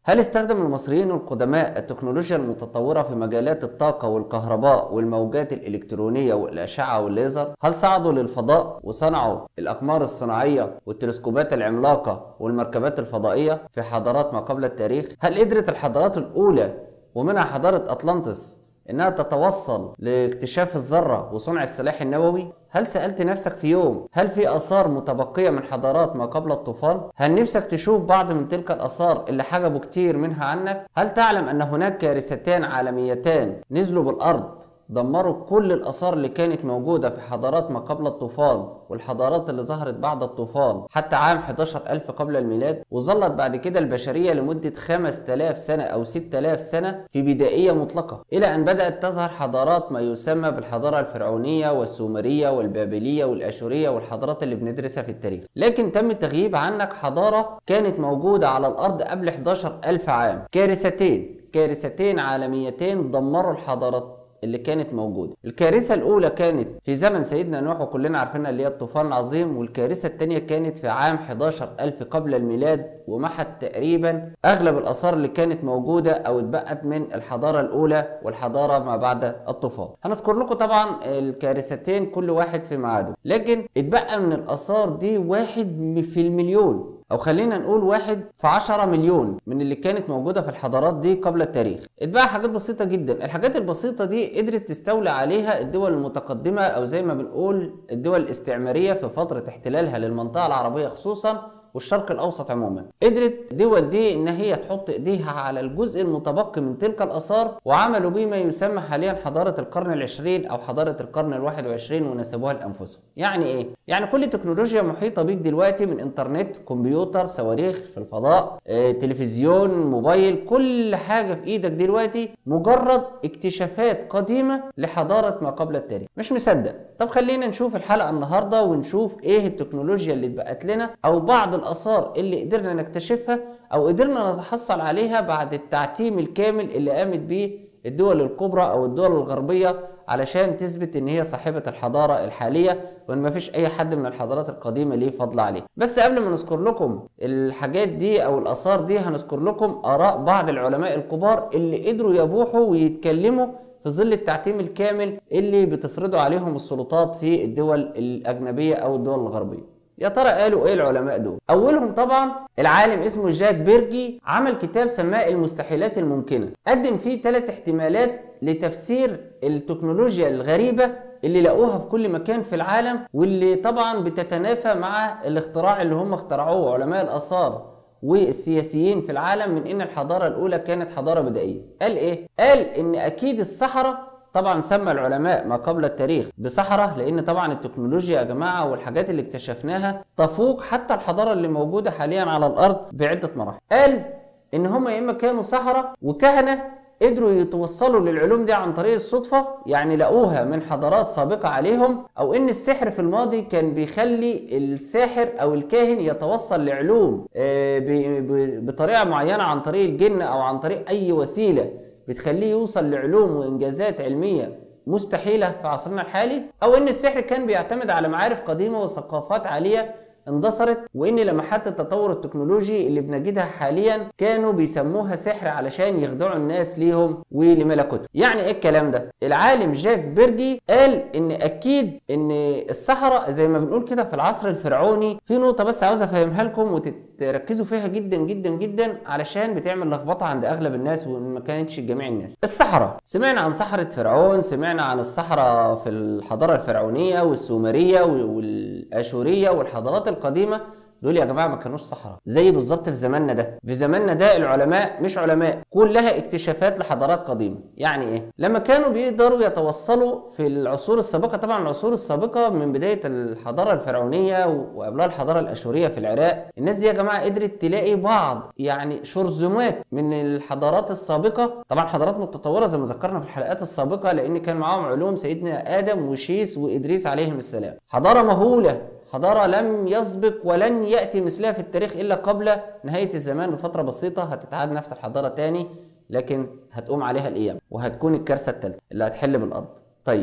هل استخدم المصريين القدماء التكنولوجيا المتطورة في مجالات الطاقة والكهرباء والموجات الإلكترونية والأشعة والليزر؟ هل صعدوا للفضاء وصنعوا الأقمار الصناعية والتلسكوبات العملاقة والمركبات الفضائية في حضارات ما قبل التاريخ؟ هل قدرت الحضارات الأولى ومنها حضارة أطلانتس إنها تتوصل لاكتشاف الذرة وصنع السلاح النووي؟ هل سألت نفسك في يوم هل في آثار متبقية من حضارات ما قبل الطوفان؟ هل نفسك تشوف بعض من تلك الآثار اللي حجبوا كتير منها عنك؟ هل تعلم أن هناك كارثتان عالميتان نزلوا بالأرض دمروا كل الآثار اللي كانت موجودة في حضارات ما قبل الطوفان والحضارات اللي ظهرت بعد الطوفان حتى عام 11000 قبل الميلاد وظلت بعد كده البشرية لمدة 5000 سنة أو 6000 سنة في بدائية مطلقة إلى أن بدأت تظهر حضارات ما يسمى بالحضارة الفرعونية والسومرية والبابلية والأشورية والحضارات اللي بندرسها في التاريخ لكن تم التغييب عنك حضارة كانت موجودة على الأرض قبل 11000 عام كارثتين كارثتين عالميتين دمروا الحضارات اللي كانت موجودة الكارثة الأولى كانت في زمن سيدنا نوح وكلنا عارفينها اللي هي الطوفان العظيم والكارثة الثانية كانت في عام 11 ألف قبل الميلاد ومحت تقريبا أغلب الآثار اللي كانت موجودة أو اتبقت من الحضارة الأولى والحضارة ما بعد الطوفان هنذكر لكم طبعا الكارثتين كل واحد في ميعاده لكن اتبقى من الآثار دي واحد في المليون او خلينا نقول واحد في عشرة مليون من اللي كانت موجودة في الحضارات دي قبل التاريخ اتبقى حاجات بسيطة جدا الحاجات البسيطة دي قدرت تستولى عليها الدول المتقدمة او زي ما بنقول الدول الاستعمارية في فترة احتلالها للمنطقة العربية خصوصا والشرق الاوسط عموما قدرت الدول دي ان هي تحط ايديها على الجزء المتبقي من تلك الاثار وعملوا بيه ما يسمى حاليا حضاره القرن العشرين او حضاره القرن الواحد وعشرين ونسبوها لانفسهم يعني ايه يعني كل تكنولوجيا محيطه بيك دلوقتي من انترنت كمبيوتر صواريخ في الفضاء آه، تلفزيون موبايل كل حاجه في ايدك دلوقتي مجرد اكتشافات قديمه لحضاره ما قبل التاريخ مش مصدق طب خلينا نشوف الحلقه النهارده ونشوف ايه التكنولوجيا اللي اتبقت لنا او بعض الاثار اللي قدرنا نكتشفها او قدرنا نتحصل عليها بعد التعتيم الكامل اللي قامت بيه الدول الكبرى او الدول الغربيه علشان تثبت ان هي صاحبه الحضاره الحاليه وان مفيش اي حد من الحضارات القديمه ليه فضل عليه بس قبل ما نذكر لكم الحاجات دي او الاثار دي هنذكر لكم اراء بعض العلماء الكبار اللي قدروا يبوحوا ويتكلموا في ظل التعتيم الكامل اللي بتفرضه عليهم السلطات في الدول الاجنبيه او الدول الغربيه يا ترى قالوا ايه العلماء دول اولهم طبعا العالم اسمه جاك بيرجي عمل كتاب سماه المستحيلات الممكنه قدم فيه ثلاث احتمالات لتفسير التكنولوجيا الغريبه اللي لقوها في كل مكان في العالم واللي طبعا بتتنافى مع الاختراع اللي هم اخترعوه علماء الاثار والسياسيين في العالم من ان الحضاره الاولى كانت حضاره بدائيه قال ايه قال ان اكيد الصحراء طبعا سمى العلماء ما قبل التاريخ بصحراء لان طبعا التكنولوجيا يا جماعه والحاجات اللي اكتشفناها تفوق حتى الحضاره اللي موجوده حاليا على الارض بعده مراحل قال ان هم يا اما كانوا صحراء وكهنه قدروا يتوصلوا للعلوم دي عن طريق الصدفة يعني لقوها من حضارات سابقة عليهم أو إن السحر في الماضي كان بيخلي الساحر أو الكاهن يتوصل لعلوم آه، ب- ب- بطريقة معينة عن طريق الجن أو عن طريق أي وسيلة بتخليه يوصل لعلوم وإنجازات علمية مستحيلة في عصرنا الحالي أو إن السحر كان بيعتمد على معارف قديمة وثقافات عالية اندثرت وان لمحات التطور التكنولوجي اللي بنجدها حاليا كانوا بيسموها سحر علشان يخدعوا الناس ليهم ولملكوتهم يعني ايه الكلام ده العالم جاك بيرجي قال ان اكيد ان الصحراء زي ما بنقول كده في العصر الفرعوني في نقطه بس عاوز افهمها لكم وتركزوا فيها جدا جدا جدا علشان بتعمل لخبطه عند اغلب الناس وما كانتش جميع الناس الصحراء سمعنا عن صحراء فرعون سمعنا عن الصحراء في الحضاره الفرعونيه والسومريه والاشوريه والحضارات القديمه دول يا جماعه ما كانوش صحراء زي بالظبط في زماننا ده في زماننا ده العلماء مش علماء كلها اكتشافات لحضارات قديمه يعني ايه لما كانوا بيقدروا يتوصلوا في العصور السابقه طبعا العصور السابقه من بدايه الحضاره الفرعونيه وقبلها الحضاره الاشوريه في العراق الناس دي يا جماعه قدرت تلاقي بعض يعني شرذمات من الحضارات السابقه طبعا حضارات متطوره زي ما ذكرنا في الحلقات السابقه لان كان معاهم علوم سيدنا ادم وشيس وادريس عليهم السلام حضاره مهوله حضارة لم يسبق ولن يأتي مثلها في التاريخ إلا قبل نهاية الزمان بفترة بسيطة هتتعاد نفس الحضارة تاني لكن هتقوم عليها الأيام وهتكون الكارثة الثالثة اللي هتحل بالأرض طيب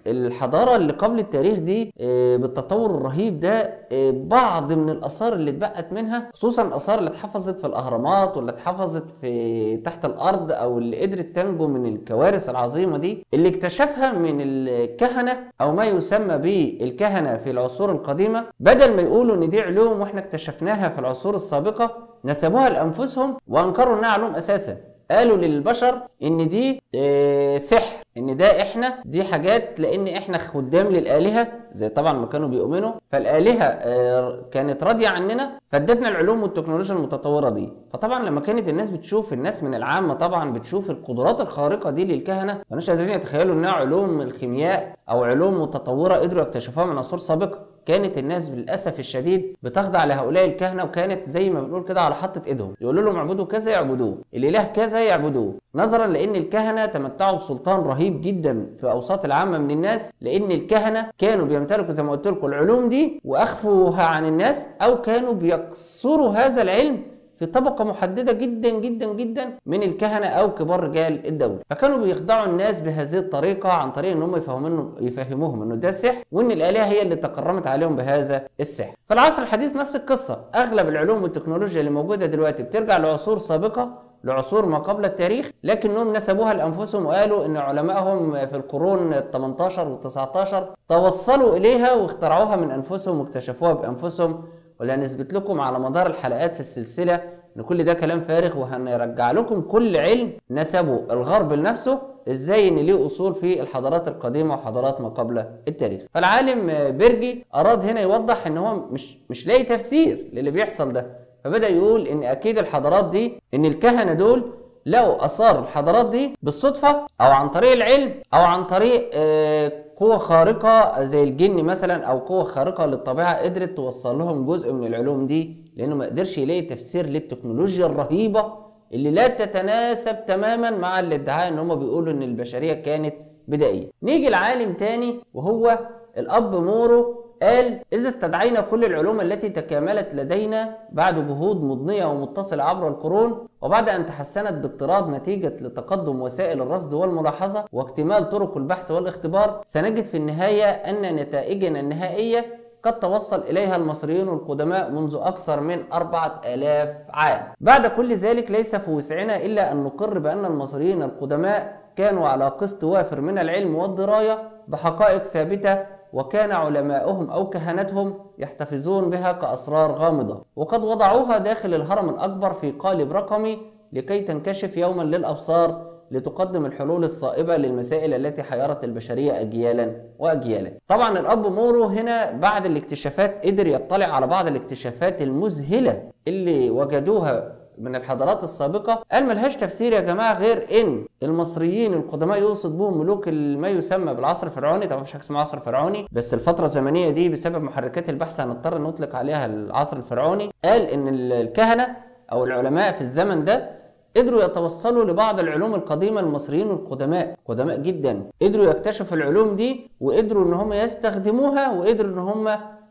الحضاره اللي قبل التاريخ دي آه، بالتطور الرهيب ده آه، بعض من الاثار اللي اتبقت منها خصوصا الاثار اللي اتحفظت في الاهرامات واللي اتحفظت في تحت الارض او اللي قدرت تنجو من الكوارث العظيمه دي اللي اكتشفها من الكهنه او ما يسمى بالكهنه في العصور القديمه بدل ما يقولوا ان دي علوم واحنا اكتشفناها في العصور السابقه نسبوها لانفسهم وانكروا انها علوم اساسا قالوا للبشر ان دي آه، سحر ان ده احنا دي حاجات لان احنا خدام للالهه زي طبعا ما كانوا بيؤمنوا فالالهه آه، كانت راضيه عننا فادتنا العلوم والتكنولوجيا المتطوره دي فطبعا لما كانت الناس بتشوف الناس من العامه طبعا بتشوف القدرات الخارقه دي للكهنه ما كانوش قادرين يتخيلوا انها علوم الخيمياء او علوم متطوره قدروا يكتشفوها من عصور سابقه كانت الناس بالاسف الشديد بتخضع لهؤلاء الكهنه وكانت زي ما بنقول كده على حطه ايدهم يقولوا لهم اعبدوا كذا يعبدوه الاله كذا يعبدوه نظرا لان الكهنه تمتعوا بسلطان رهيب جدا في اوساط العامه من الناس لان الكهنه كانوا بيمتلكوا زي ما قلت لكم العلوم دي واخفوها عن الناس او كانوا بيقصروا هذا العلم في طبقة محددة جدا جدا جدا من الكهنة أو كبار رجال الدولة فكانوا بيخدعوا الناس بهذه الطريقة عن طريق إن هم يفهمون يفهموهم إنه ده سحر وإن الآلهة هي اللي تكرمت عليهم بهذا السحر في العصر الحديث نفس القصة أغلب العلوم والتكنولوجيا اللي موجودة دلوقتي بترجع لعصور سابقة لعصور ما قبل التاريخ لكنهم نسبوها لانفسهم وقالوا ان علمائهم في القرون ال 18 وال 19 توصلوا اليها واخترعوها من انفسهم واكتشفوها بانفسهم واللي هنثبت لكم على مدار الحلقات في السلسله ان كل ده كلام فارغ وهنرجع لكم كل علم نسبه الغرب لنفسه ازاي ان ليه اصول في الحضارات القديمه وحضارات ما قبل التاريخ فالعالم بيرجي اراد هنا يوضح ان هو مش مش لاقي تفسير للي بيحصل ده فبدا يقول ان اكيد الحضارات دي ان الكهنه دول لقوا اثار الحضارات دي بالصدفه او عن طريق العلم او عن طريق آه، قوة خارقة زي الجن مثلا أو قوة خارقة للطبيعة قدرت توصل لهم جزء من العلوم دي لأنه ما قدرش يلاقي تفسير للتكنولوجيا الرهيبة اللي لا تتناسب تماما مع الادعاء إن هم بيقولوا إن البشرية كانت بدائية. نيجي لعالم تاني وهو الأب مورو قال إذا استدعينا كل العلوم التي تكاملت لدينا بعد جهود مضنية ومتصلة عبر القرون وبعد أن تحسنت باضطراد نتيجة لتقدم وسائل الرصد والملاحظة واكتمال طرق البحث والاختبار سنجد في النهاية أن نتائجنا النهائية قد توصل إليها المصريون القدماء منذ أكثر من أربعة آلاف عام بعد كل ذلك ليس في وسعنا إلا أن نقر بأن المصريين القدماء كانوا على قسط وافر من العلم والدراية بحقائق ثابتة وكان علماؤهم أو كهنتهم يحتفظون بها كأسرار غامضة وقد وضعوها داخل الهرم الأكبر في قالب رقمي لكي تنكشف يوما للأبصار لتقدم الحلول الصائبة للمسائل التي حيرت البشرية أجيالا وأجيالا طبعا الأب مورو هنا بعد الاكتشافات قدر يطلع على بعض الاكتشافات المذهلة اللي وجدوها من الحضارات السابقة قال ملهاش تفسير يا جماعة غير إن المصريين القدماء يقصد بهم ملوك ما يسمى بالعصر الفرعوني طبعا مفيش حاجة اسمها عصر فرعوني بس الفترة الزمنية دي بسبب محركات البحث هنضطر نطلق عليها العصر الفرعوني قال إن الكهنة أو العلماء في الزمن ده قدروا يتوصلوا لبعض العلوم القديمة المصريين القدماء قدماء جدا قدروا يكتشفوا العلوم دي وقدروا ان هم يستخدموها وقدروا ان هم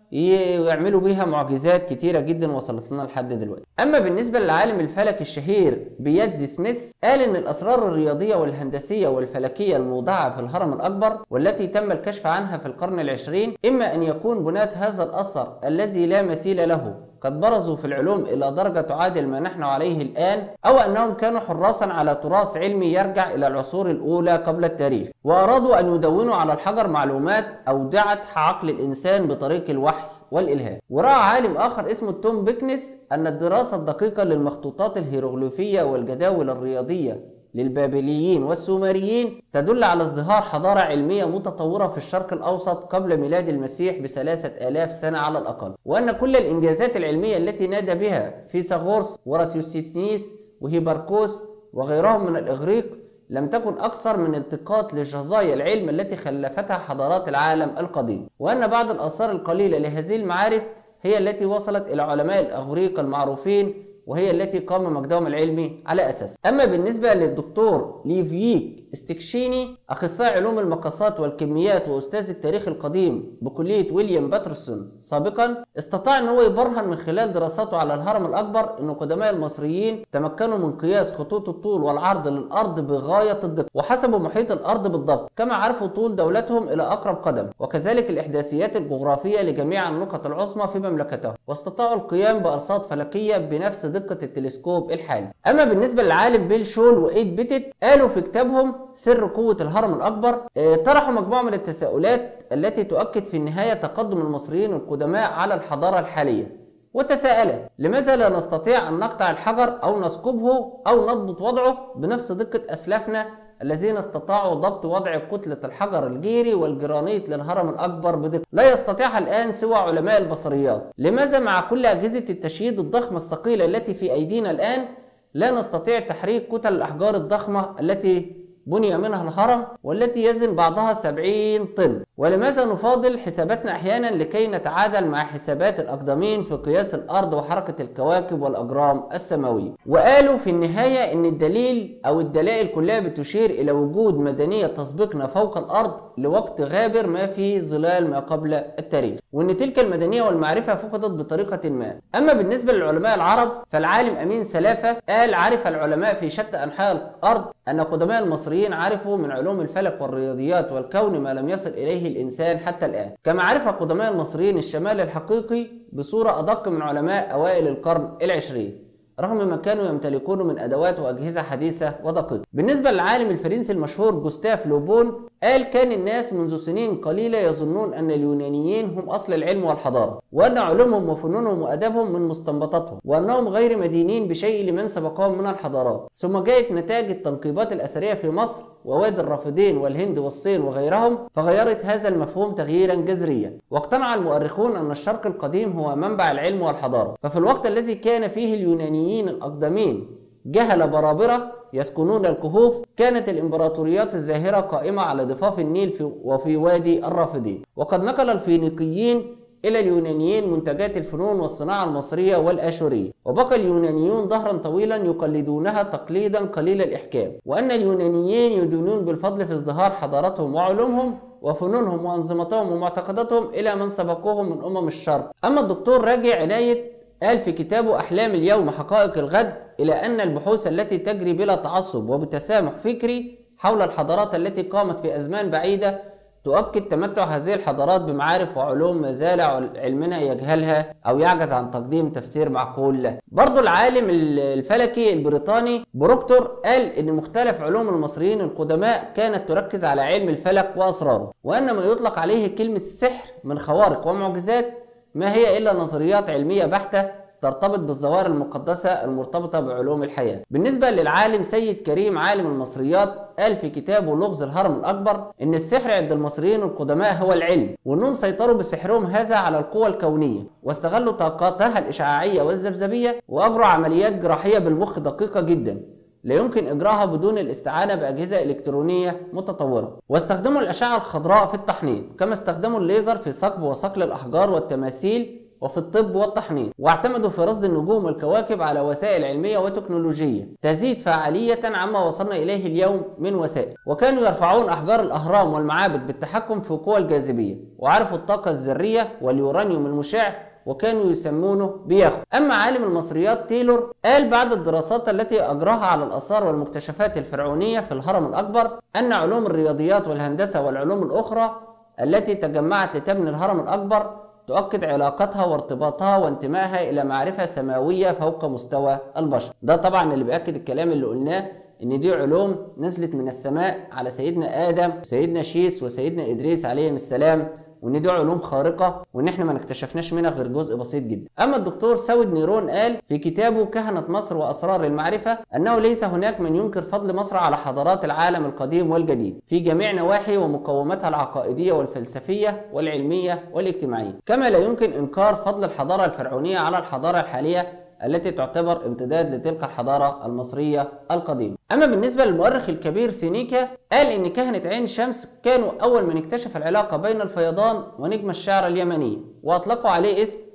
يعملوا بيها معجزات كتيرة جدا وصلت لنا لحد دلوقتي اما بالنسبة للعالم الفلك الشهير بياتزي سميث قال ان الاسرار الرياضية والهندسية والفلكية الموضعة في الهرم الاكبر والتي تم الكشف عنها في القرن العشرين اما ان يكون بناة هذا الاثر الذي لا مثيل له قد برزوا في العلوم إلى درجة تعادل ما نحن عليه الآن أو أنهم كانوا حراسا على تراث علمي يرجع إلى العصور الأولى قبل التاريخ وأرادوا أن يدونوا على الحجر معلومات أودعت عقل الإنسان بطريق الوحي والإلهام ورأى عالم آخر اسمه توم بيكنس أن الدراسة الدقيقة للمخطوطات الهيروغليفية والجداول الرياضية للبابليين والسومريين تدل على ازدهار حضارة علمية متطورة في الشرق الأوسط قبل ميلاد المسيح بثلاثة آلاف سنة على الأقل وأن كل الإنجازات العلمية التي نادى بها فيثاغورس وراتيوسيتنيس وهيباركوس وغيرهم من الإغريق لم تكن أكثر من التقاط لجزايا العلم التي خلفتها حضارات العالم القديم وأن بعض الآثار القليلة لهذه المعارف هي التي وصلت إلى علماء الأغريق المعروفين وهي التي قام مجدهم العلمي على أساسها أما بالنسبة للدكتور ليفييك استكشيني أخصائي علوم المقاسات والكميات وأستاذ التاريخ القديم بكلية ويليام باترسون سابقا استطاع أن هو يبرهن من خلال دراساته على الهرم الأكبر أن قدماء المصريين تمكنوا من قياس خطوط الطول والعرض للأرض بغاية الدقة وحسبوا محيط الأرض بالضبط كما عرفوا طول دولتهم إلى أقرب قدم وكذلك الإحداثيات الجغرافية لجميع النقط العظمى في مملكتهم واستطاعوا القيام بأرصاد فلكية بنفس دقة التلسكوب الحالي أما بالنسبة للعالم بيل شول وإيد بيتت قالوا في كتابهم سر قوة الهرم الأكبر اه طرحوا مجموعة من التساؤلات التي تؤكد في النهاية تقدم المصريين القدماء على الحضارة الحالية وتساءلا لماذا لا نستطيع أن نقطع الحجر أو نسكبه أو نضبط وضعه بنفس دقة أسلافنا الذين استطاعوا ضبط وضع كتلة الحجر الجيري والجرانيت للهرم الأكبر بدقة لا يستطيعها الآن سوى علماء البصريات لماذا مع كل أجهزة التشييد الضخمة الثقيلة التي في أيدينا الآن لا نستطيع تحريك كتل الأحجار الضخمة التي بني منها الهرم والتي يزن بعضها 70 طن ولماذا نفاضل حساباتنا احيانا لكي نتعادل مع حسابات الاقدمين في قياس الارض وحركه الكواكب والاجرام السماويه وقالوا في النهايه ان الدليل او الدلائل كلها بتشير الى وجود مدنيه تسبقنا فوق الارض لوقت غابر ما فيه ظلال ما قبل التاريخ وان تلك المدنيه والمعرفه فقدت بطريقه ما اما بالنسبه للعلماء العرب فالعالم امين سلافه قال عرف العلماء في شتى انحاء الارض ان قدماء المصريين عرفوا من علوم الفلك والرياضيات والكون ما لم يصل اليه الانسان حتى الان كما عرف قدماء المصريين الشمال الحقيقي بصوره ادق من علماء اوائل القرن العشرين رغم ما كانوا يمتلكونه من ادوات واجهزه حديثه ودقيقه. بالنسبه للعالم الفرنسي المشهور جوستاف لوبون قال كان الناس منذ سنين قليله يظنون ان اليونانيين هم اصل العلم والحضاره، وان علومهم وفنونهم وادبهم من مستنبطاتهم، وانهم غير مدينين بشيء لمن سبقهم من الحضارات. ثم جاءت نتائج التنقيبات الاثريه في مصر ووادي الرافدين والهند والصين وغيرهم فغيرت هذا المفهوم تغييرا جذريا واقتنع المؤرخون أن الشرق القديم هو منبع العلم والحضارة ففي الوقت الذي كان فيه اليونانيين الأقدمين جهل برابرة يسكنون الكهوف كانت الإمبراطوريات الزاهرة قائمة على ضفاف النيل في وفي وادي الرافدين وقد نقل الفينيقيين إلى اليونانيين منتجات الفنون والصناعة المصرية والآشورية وبقى اليونانيون ظهرا طويلا يقلدونها تقليدا قليل الإحكام وأن اليونانيين يدينون بالفضل في ازدهار حضارتهم وعلومهم وفنونهم وأنظمتهم ومعتقداتهم إلى من سبقوهم من أمم الشرق أما الدكتور راجع عناية قال في كتابه أحلام اليوم حقائق الغد إلى أن البحوث التي تجري بلا تعصب وبتسامح فكري حول الحضارات التي قامت في أزمان بعيدة تؤكد تمتع هذه الحضارات بمعارف وعلوم ما زال علمنا يجهلها او يعجز عن تقديم تفسير معقول له. برضو العالم الفلكي البريطاني بروكتور قال ان مختلف علوم المصريين القدماء كانت تركز على علم الفلك واسراره، وان ما يطلق عليه كلمه السحر من خوارق ومعجزات ما هي الا نظريات علميه بحته ترتبط بالظواهر المقدسة المرتبطة بعلوم الحياة بالنسبة للعالم سيد كريم عالم المصريات قال في كتابه لغز الهرم الأكبر إن السحر عند المصريين القدماء هو العلم وإنهم سيطروا بسحرهم هذا على القوى الكونية واستغلوا طاقاتها الإشعاعية والذبذبية وأجروا عمليات جراحية بالمخ دقيقة جدا لا يمكن إجراءها بدون الاستعانة بأجهزة إلكترونية متطورة واستخدموا الأشعة الخضراء في التحنيط كما استخدموا الليزر في صقب وصقل الأحجار والتماثيل وفي الطب والتحنيط واعتمدوا في رصد النجوم والكواكب على وسائل علمية وتكنولوجية تزيد فعالية عما وصلنا إليه اليوم من وسائل وكانوا يرفعون أحجار الأهرام والمعابد بالتحكم في قوى الجاذبية وعرفوا الطاقة الذرية واليورانيوم المشع وكانوا يسمونه بياخو أما عالم المصريات تايلور قال بعد الدراسات التي أجراها على الآثار والمكتشفات الفرعونية في الهرم الأكبر أن علوم الرياضيات والهندسة والعلوم الأخرى التي تجمعت لتبني الهرم الأكبر تؤكد علاقتها وارتباطها وانتمائها إلى معرفة سماوية فوق مستوى البشر ده طبعا اللي بيأكد الكلام اللي قلناه ان دي علوم نزلت من السماء على سيدنا ادم وسيدنا شيس وسيدنا ادريس عليهم السلام وان دي علوم خارقه وان احنا ما نكتشفناش منها غير جزء بسيط جدا اما الدكتور ساود نيرون قال في كتابه كهنه مصر واسرار المعرفه انه ليس هناك من ينكر فضل مصر على حضارات العالم القديم والجديد في جميع نواحي ومقوماتها العقائديه والفلسفيه والعلميه والاجتماعيه كما لا يمكن انكار فضل الحضاره الفرعونيه على الحضاره الحاليه التي تعتبر امتداد لتلك الحضارة المصرية القديمة أما بالنسبة للمؤرخ الكبير سينيكا قال إن كهنة عين شمس كانوا أول من اكتشف العلاقة بين الفيضان ونجم الشعر اليمني وأطلقوا عليه اسم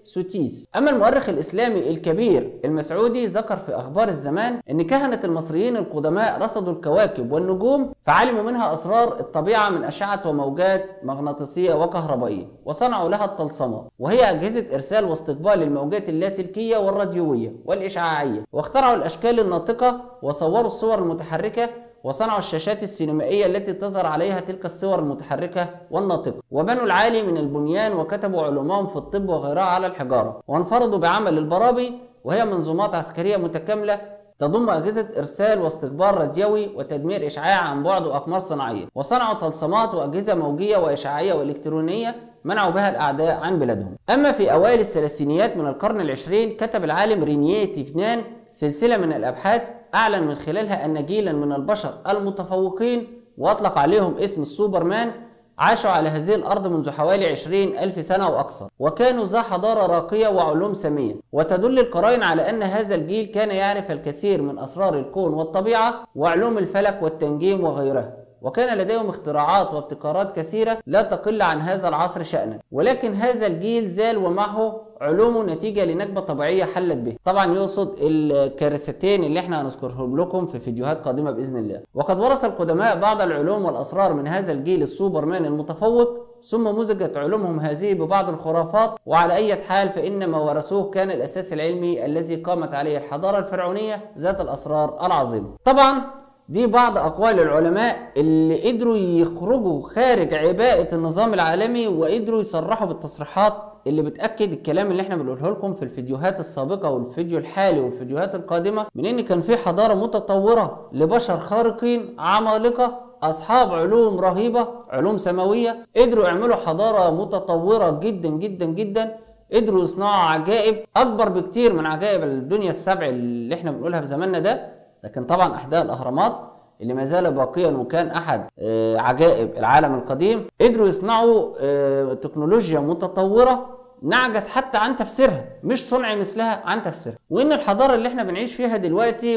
سوتيس أما المؤرخ الإسلامي الكبير المسعودي ذكر في أخبار الزمان أن كهنة المصريين القدماء رصدوا الكواكب والنجوم فعلموا منها أسرار الطبيعة من أشعة وموجات مغناطيسية وكهربائية وصنعوا لها الطلسمة وهي أجهزة إرسال واستقبال الموجات اللاسلكية والراديوية والإشعاعية واخترعوا الأشكال الناطقة وصوروا الصور المتحركة وصنعوا الشاشات السينمائية التي تظهر عليها تلك الصور المتحركة والناطقة وبنوا العالي من البنيان وكتبوا علومهم في الطب وغيرها على الحجارة وانفردوا بعمل البرابي وهي منظومات عسكرية متكاملة تضم أجهزة إرسال واستقبال راديوي وتدمير إشعاع عن بعد وأقمار صناعية وصنعوا طلسمات وأجهزة موجية وإشعاعية وإلكترونية منعوا بها الأعداء عن بلادهم أما في أوائل الثلاثينيات من القرن العشرين كتب العالم رينيه تيفنان سلسلة من الأبحاث أعلن من خلالها أن جيلا من البشر المتفوقين وأطلق عليهم اسم السوبرمان عاشوا على هذه الأرض منذ حوالي 20 ألف سنة وأكثر وكانوا ذا حضارة راقية وعلوم سامية وتدل القرائن على أن هذا الجيل كان يعرف الكثير من أسرار الكون والطبيعة وعلوم الفلك والتنجيم وغيرها وكان لديهم اختراعات وابتكارات كثيرة لا تقل عن هذا العصر شأنا ولكن هذا الجيل زال ومعه علومه نتيجة لنكبة طبيعية حلت به طبعا يقصد الكارثتين اللي احنا هنذكرهم لكم في فيديوهات قادمة بإذن الله وقد ورث القدماء بعض العلوم والأسرار من هذا الجيل السوبرمان المتفوق ثم مزجت علومهم هذه ببعض الخرافات وعلى أي حال فإن ما ورثوه كان الأساس العلمي الذي قامت عليه الحضارة الفرعونية ذات الأسرار العظيمة طبعا دي بعض أقوال العلماء اللي قدروا يخرجوا خارج عباءة النظام العالمي وقدروا يصرحوا بالتصريحات اللي بتأكد الكلام اللي احنا بنقوله لكم في الفيديوهات السابقة والفيديو الحالي والفيديوهات القادمة من ان كان في حضارة متطورة لبشر خارقين عمالقة اصحاب علوم رهيبة علوم سماوية قدروا يعملوا حضارة متطورة جدا جدا جدا قدروا يصنعوا عجائب اكبر بكتير من عجائب الدنيا السبع اللي احنا بنقولها في زماننا ده لكن طبعا احداث الاهرامات اللي ما زال باقيا وكان احد آه، عجائب العالم القديم قدروا يصنعوا آه، تكنولوجيا متطوره نعجز حتى عن تفسيرها مش صنع مثلها عن تفسيرها وان الحضاره اللي احنا بنعيش فيها دلوقتي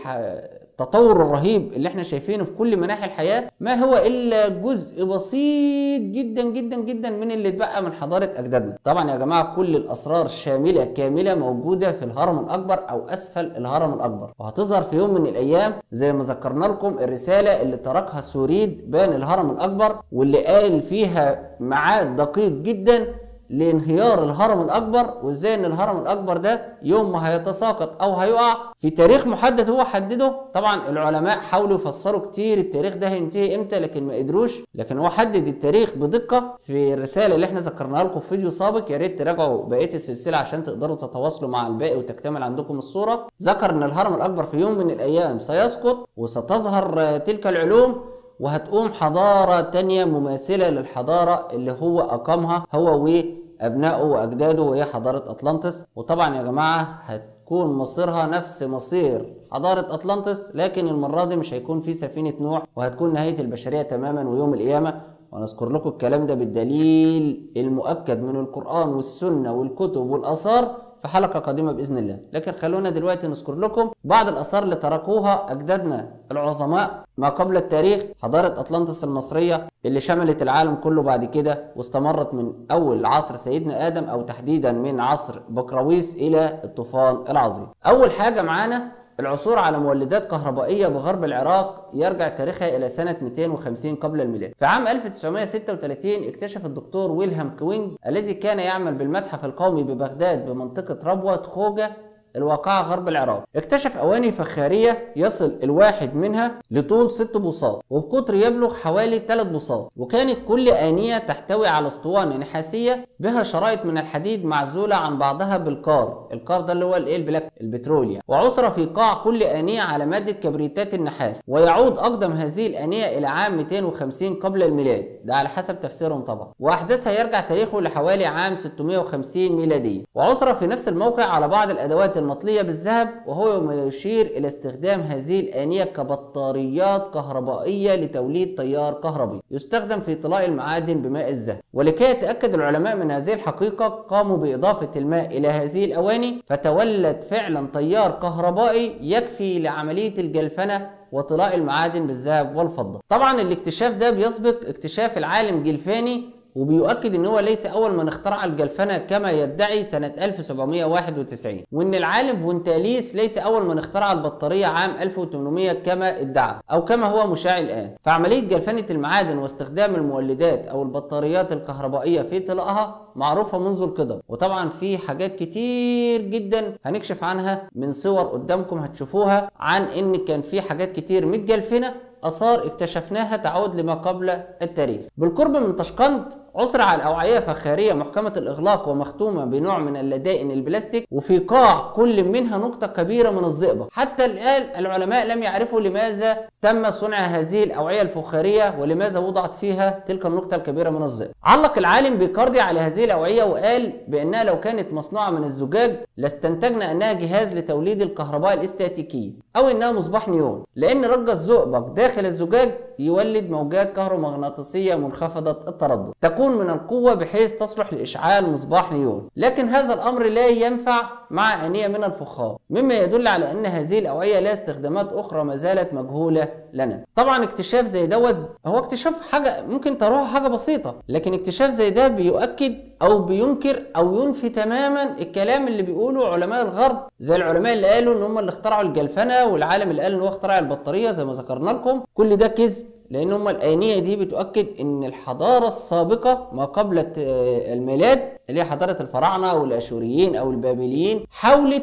والتطور الرهيب اللي احنا شايفينه في كل مناحي الحياه ما هو الا جزء بسيط جدا جدا جدا من اللي اتبقى من حضاره اجدادنا طبعا يا جماعه كل الاسرار شامله كامله موجوده في الهرم الاكبر او اسفل الهرم الاكبر وهتظهر في يوم من الايام زي ما ذكرنا لكم الرساله اللي تركها سوريد بان الهرم الاكبر واللي قال فيها ميعاد دقيق جدا لانهيار الهرم الاكبر وازاي ان الهرم الاكبر ده يوم ما هيتساقط او هيقع في تاريخ محدد هو حدده طبعا العلماء حاولوا يفسروا كتير التاريخ ده هينتهي امتى لكن ما قدروش لكن هو حدد التاريخ بدقه في الرساله اللي احنا ذكرناها لكم في فيديو سابق يا ريت تراجعوا بقيه السلسله عشان تقدروا تتواصلوا مع الباقي وتكتمل عندكم الصوره ذكر ان الهرم الاكبر في يوم من الايام سيسقط وستظهر تلك العلوم وهتقوم حضارة تانية مماثلة للحضارة اللي هو أقامها هو وأبنائه وأجداده وهي حضارة أطلانتس وطبعا يا جماعة هتكون مصيرها نفس مصير حضارة أطلانتس لكن المرة دي مش هيكون في سفينة نوح وهتكون نهاية البشرية تماما ويوم القيامة ونذكر لكم الكلام ده بالدليل المؤكد من القرآن والسنة والكتب والآثار في حلقة قادمة بإذن الله لكن خلونا دلوقتي نذكر لكم بعض الآثار اللي تركوها أجدادنا العظماء ما قبل التاريخ حضارة أطلانتس المصرية اللي شملت العالم كله بعد كده واستمرت من أول عصر سيدنا آدم أو تحديدا من عصر بقراويس إلى الطوفان العظيم أول حاجة معانا العثور على مولدات كهربائية بغرب العراق يرجع تاريخها إلى سنة 250 قبل الميلاد. في عام 1936 اكتشف الدكتور ويلهام كوينج الذي كان يعمل بالمتحف القومي ببغداد بمنطقة ربوة خوجة الواقعة غرب العراق اكتشف أواني فخارية يصل الواحد منها لطول ست بوصات وبقطر يبلغ حوالي 3 بوصات وكانت كل آنية تحتوي على اسطوانة نحاسية بها شرائط من الحديد معزولة عن بعضها بالقار القار ده اللي هو الايه البلاك البترول يعني وعصر في قاع كل آنية على مادة كبريتات النحاس ويعود أقدم هذه الآنية إلى عام 250 قبل الميلاد ده على حسب تفسيرهم طبعا وأحداثها يرجع تاريخه لحوالي عام 650 ميلادية وعثر في نفس الموقع على بعض الأدوات المطلية بالذهب وهو ما يشير إلى استخدام هذه الآنية كبطاريات كهربائية لتوليد تيار كهربي يستخدم في طلاء المعادن بماء الذهب ولكي يتأكد العلماء من هذه الحقيقة قاموا بإضافة الماء إلى هذه الأواني فتولد فعلا تيار كهربائي يكفي لعملية الجلفنة وطلاء المعادن بالذهب والفضة طبعا الاكتشاف ده بيسبق اكتشاف العالم جلفاني وبيؤكد ان هو ليس اول من اخترع الجلفنه كما يدعي سنه 1791 وان العالم فونتاليس ليس اول من اخترع البطاريه عام 1800 كما ادعى او كما هو مشاع الان فعمليه جلفنه المعادن واستخدام المولدات او البطاريات الكهربائيه في طلائها معروفه منذ القدم وطبعا في حاجات كتير جدا هنكشف عنها من صور قدامكم هتشوفوها عن ان كان في حاجات كتير متجلفنه آثار اكتشفناها تعود لما قبل التاريخ بالقرب من طشقند عثر على أوعية فخارية محكمة الإغلاق ومختومة بنوع من اللدائن البلاستيك وفي قاع كل منها نقطة كبيرة من الزئبق حتى الآن العلماء لم يعرفوا لماذا تم صنع هذه الأوعية الفخارية ولماذا وضعت فيها تلك النقطة الكبيرة من الزئبق علق العالم بيكاردي على هذه الأوعية وقال بأنها لو كانت مصنوعة من الزجاج لاستنتجنا أنها جهاز لتوليد الكهرباء الاستاتيكية أو إنها مصباح نيون لأن رج الزئبق داخل الزجاج يولد موجات كهرومغناطيسية منخفضة التردد تكون من القوة بحيث تصلح لإشعال مصباح نيون لكن هذا الأمر لا ينفع مع آنية من الفخار مما يدل على أن هذه الأوعية لها استخدامات أخرى ما زالت مجهولة لنا طبعا اكتشاف زي دوت هو اكتشاف حاجة ممكن تروح حاجة بسيطة لكن اكتشاف زي ده بيؤكد أو بينكر أو ينفي تماما الكلام اللي بيقوله علماء الغرب زي العلماء اللي قالوا إن هم اللي اخترعوا الجلفنة والعالم اللي قال إن هو اخترع البطارية زي ما ذكرنا لكم كل ده كذب لان هم الآنية دي بتؤكد ان الحضارة السابقة ما قبل الميلاد اللي هي حضارة الفراعنة والاشوريين او البابليين حاولت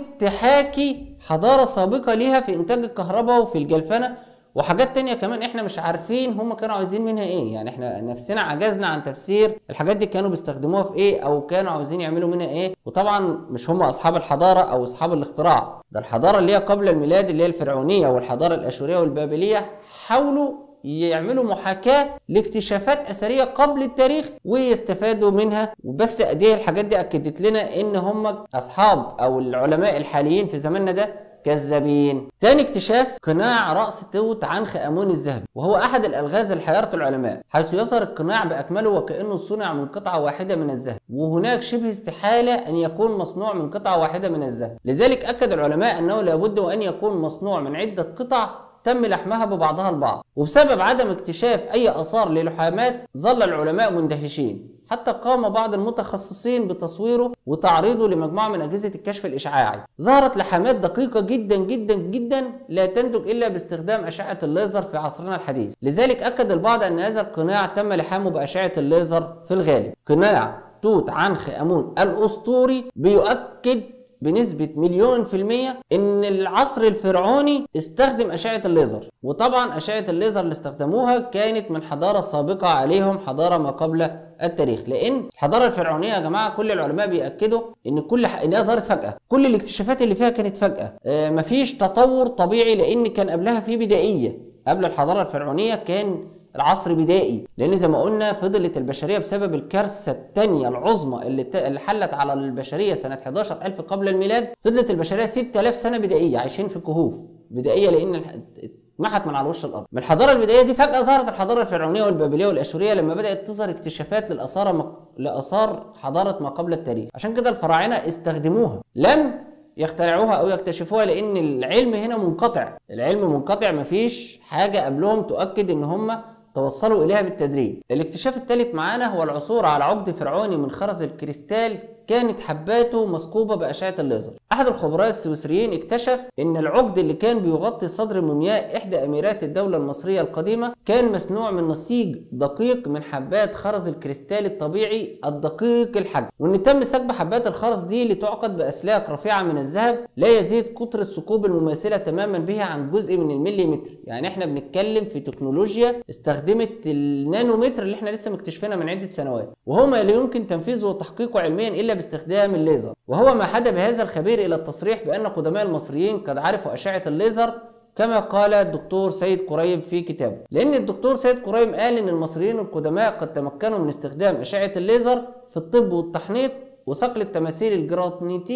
تحاكي حضارة سابقة ليها في انتاج الكهرباء وفي الجلفنة وحاجات تانية كمان احنا مش عارفين هم كانوا عايزين منها ايه يعني احنا نفسنا عجزنا عن تفسير الحاجات دي كانوا بيستخدموها في ايه او كانوا عاوزين يعملوا منها ايه وطبعا مش هم اصحاب الحضارة او اصحاب الاختراع ده الحضارة اللي هي قبل الميلاد اللي هي الفرعونية والحضارة الاشورية والبابلية حاولوا يعملوا محاكاة لاكتشافات أثرية قبل التاريخ ويستفادوا منها وبس دي الحاجات دي أكدت لنا إن هم أصحاب أو العلماء الحاليين في زماننا ده كذابين تاني اكتشاف قناع رأس توت عنخ آمون الذهبي وهو أحد الألغاز اللي حيرت العلماء حيث يظهر القناع بأكمله وكأنه صنع من قطعة واحدة من الذهب وهناك شبه استحالة أن يكون مصنوع من قطعة واحدة من الذهب لذلك أكد العلماء أنه لابد وأن يكون مصنوع من عدة قطع تم لحمها ببعضها البعض وبسبب عدم اكتشاف أي آثار للحامات ظل العلماء مندهشين حتى قام بعض المتخصصين بتصويره وتعريضه لمجموعة من أجهزة الكشف الإشعاعي ظهرت لحامات دقيقة جدا جدا جدا لا تنتج إلا باستخدام أشعة الليزر في عصرنا الحديث لذلك أكد البعض أن هذا القناع تم لحامه بأشعة الليزر في الغالب قناع توت عنخ آمون الأسطوري بيؤكد بنسبة مليون في المية ان العصر الفرعوني استخدم اشعة الليزر وطبعا اشعة الليزر اللي استخدموها كانت من حضارة سابقة عليهم حضارة ما قبل التاريخ لان الحضارة الفرعونية يا جماعة كل العلماء بيأكدوا ان كل ح... انها ظهرت فجأة كل الاكتشافات اللي فيها كانت فجأة آه مفيش تطور طبيعي لان كان قبلها في بدائية قبل الحضارة الفرعونية كان العصر بدائي لان زي ما قلنا فضلت البشريه بسبب الكارثه الثانيه العظمى اللي, ت... اللي حلت على البشريه سنه 11000 قبل الميلاد فضلت البشريه 6000 سنه بدائيه عايشين في كهوف بدائيه لان اتمحت من على وش الارض من الحضاره البدائيه دي فجاه ظهرت الحضاره الفرعونيه والبابليه والاشوريه لما بدات تظهر اكتشافات للاثار م... لاثار حضاره ما قبل التاريخ عشان كده الفراعنه استخدموها لم يخترعوها او يكتشفوها لان العلم هنا منقطع العلم منقطع مفيش حاجه قبلهم تؤكد ان هم توصلوا إليها بالتدريج الاكتشاف الثالث معانا هو العثور على عقد فرعوني من خرز الكريستال كانت حباته مثقوبة بأشعة الليزر أحد الخبراء السويسريين اكتشف أن العقد اللي كان بيغطي صدر مومياء إحدى أميرات الدولة المصرية القديمة كان مصنوع من نسيج دقيق من حبات خرز الكريستال الطبيعي الدقيق الحجم وأن تم سكب حبات الخرز دي لتعقد بأسلاك رفيعة من الذهب لا يزيد قطر الثقوب المماثلة تماما بها عن جزء من المليمتر يعني احنا بنتكلم في تكنولوجيا استخدمت النانومتر اللي احنا لسه مكتشفينها من عدة سنوات وهو ما لا يمكن تنفيذه وتحقيقه علميا إلا باستخدام الليزر وهو ما حدى بهذا الخبير إلى التصريح بأن قدماء المصريين قد عرفوا أشعة الليزر كما قال الدكتور سيد قريب في كتابه لأن الدكتور سيد قريب قال أن المصريين القدماء قد تمكنوا من استخدام أشعة الليزر في الطب والتحنيط وصقل التماثيل الجرانيتية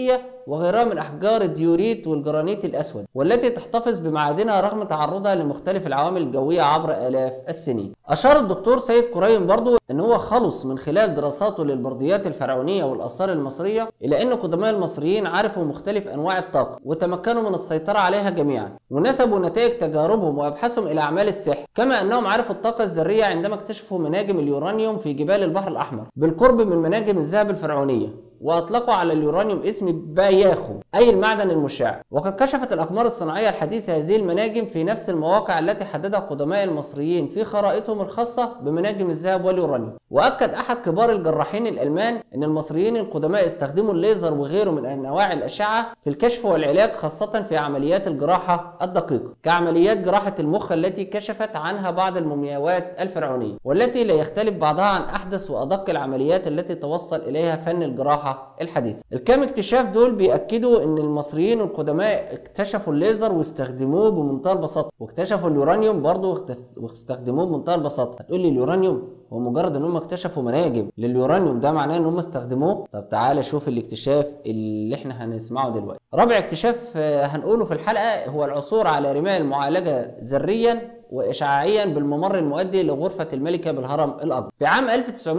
وغيرها من أحجار الديوريت والجرانيت الأسود والتي تحتفظ بمعادنها رغم تعرضها لمختلف العوامل الجوية عبر آلاف السنين أشار الدكتور سيد كريم برضو أن هو خلص من خلال دراساته للبرديات الفرعونية والآثار المصرية إلى أن قدماء المصريين عرفوا مختلف أنواع الطاقة وتمكنوا من السيطرة عليها جميعا ونسبوا نتائج تجاربهم وأبحاثهم إلى أعمال السحر كما أنهم عرفوا الطاقة الذرية عندما اكتشفوا مناجم اليورانيوم في جبال البحر الأحمر بالقرب من مناجم الذهب الفرعونية واطلقوا على اليورانيوم اسم باياخو اي المعدن المشع وقد كشفت الاقمار الصناعيه الحديثه هذه المناجم في نفس المواقع التي حددها قدماء المصريين في خرائطهم الخاصه بمناجم الذهب واليورانيوم واكد احد كبار الجراحين الالمان ان المصريين القدماء استخدموا الليزر وغيره من انواع الاشعه في الكشف والعلاج خاصه في عمليات الجراحه الدقيقه كعمليات جراحه المخ التي كشفت عنها بعض المومياوات الفرعونيه والتي لا يختلف بعضها عن احدث وادق العمليات التي توصل اليها فن الجراحه الحديثه الكام اكتشاف دول بيأكدوا ان المصريين القدماء اكتشفوا الليزر واستخدموه بمنتهى البساطه واكتشفوا اليورانيوم برضه واستخدموه بمنتهى البساطه هتقول لي اليورانيوم هو مجرد ان هم اكتشفوا مناجم لليورانيوم ده معناه ان هم استخدموه طب تعالى شوف الاكتشاف اللي احنا هنسمعه دلوقتي رابع اكتشاف هنقوله في الحلقه هو العثور على رمال معالجه ذريا وإشعاعيا بالممر المؤدي لغرفة الملكة بالهرم الأكبر. في عام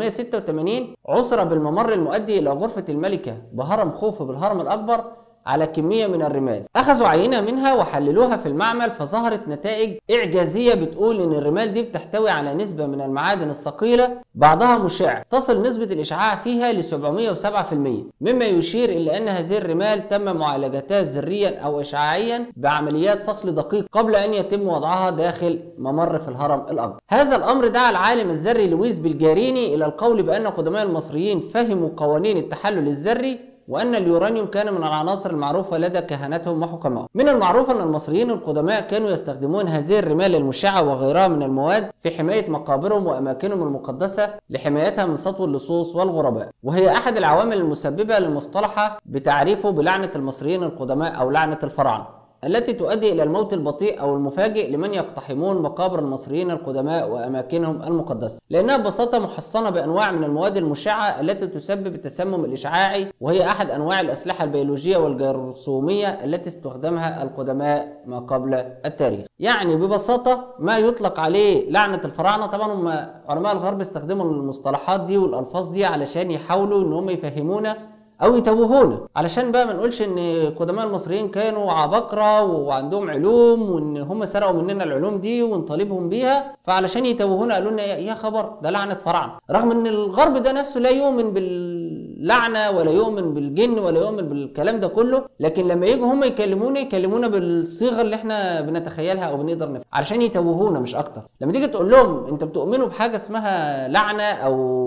1986 عثر بالممر المؤدي إلى غرفة الملكة بهرم خوفو بالهرم الأكبر على كمية من الرمال أخذوا عينة منها وحللوها في المعمل فظهرت نتائج إعجازية بتقول إن الرمال دي بتحتوي على نسبة من المعادن الثقيلة بعضها مشع تصل نسبة الإشعاع فيها ل 707% مما يشير إلى أن هذه الرمال تم معالجتها ذريا أو إشعاعيا بعمليات فصل دقيق قبل أن يتم وضعها داخل ممر في الهرم الأكبر هذا الأمر دعا العالم الذري لويس بلجاريني إلى القول بأن قدماء المصريين فهموا قوانين التحلل الذري وأن اليورانيوم كان من العناصر المعروفة لدى كهنتهم وحكمائهم. من المعروف أن المصريين القدماء كانوا يستخدمون هذه الرمال المشعة وغيرها من المواد في حماية مقابرهم وأماكنهم المقدسة لحمايتها من سطو اللصوص والغرباء، وهي أحد العوامل المسببة للمصطلح بتعريفه بلعنة المصريين القدماء أو لعنة الفراعنة. التي تؤدي إلى الموت البطيء أو المفاجئ لمن يقتحمون مقابر المصريين القدماء وأماكنهم المقدسة لأنها ببساطة محصنة بأنواع من المواد المشعة التي تسبب التسمم الإشعاعي وهي أحد أنواع الأسلحة البيولوجية والجرثومية التي استخدمها القدماء ما قبل التاريخ يعني ببساطة ما يطلق عليه لعنة الفراعنة طبعا هم علماء الغرب استخدموا المصطلحات دي والألفاظ دي علشان يحاولوا إن هم يفهمونا او يتوهونا علشان بقى ما نقولش ان قدماء المصريين كانوا عباقرة وعندهم علوم وان هم سرقوا مننا العلوم دي ونطالبهم بيها فعلشان يتوهونا قالوا لنا يا خبر ده لعنة فراعنة رغم ان الغرب ده نفسه لا يؤمن باللعنة ولا يؤمن بالجن ولا يؤمن بالكلام ده كله لكن لما يجوا هم يكلمونا يكلمونا بالصيغة اللي احنا بنتخيلها او بنقدر نفهم علشان يتوهونا مش اكتر لما تيجي تقول لهم انت بتؤمنوا بحاجة اسمها لعنة او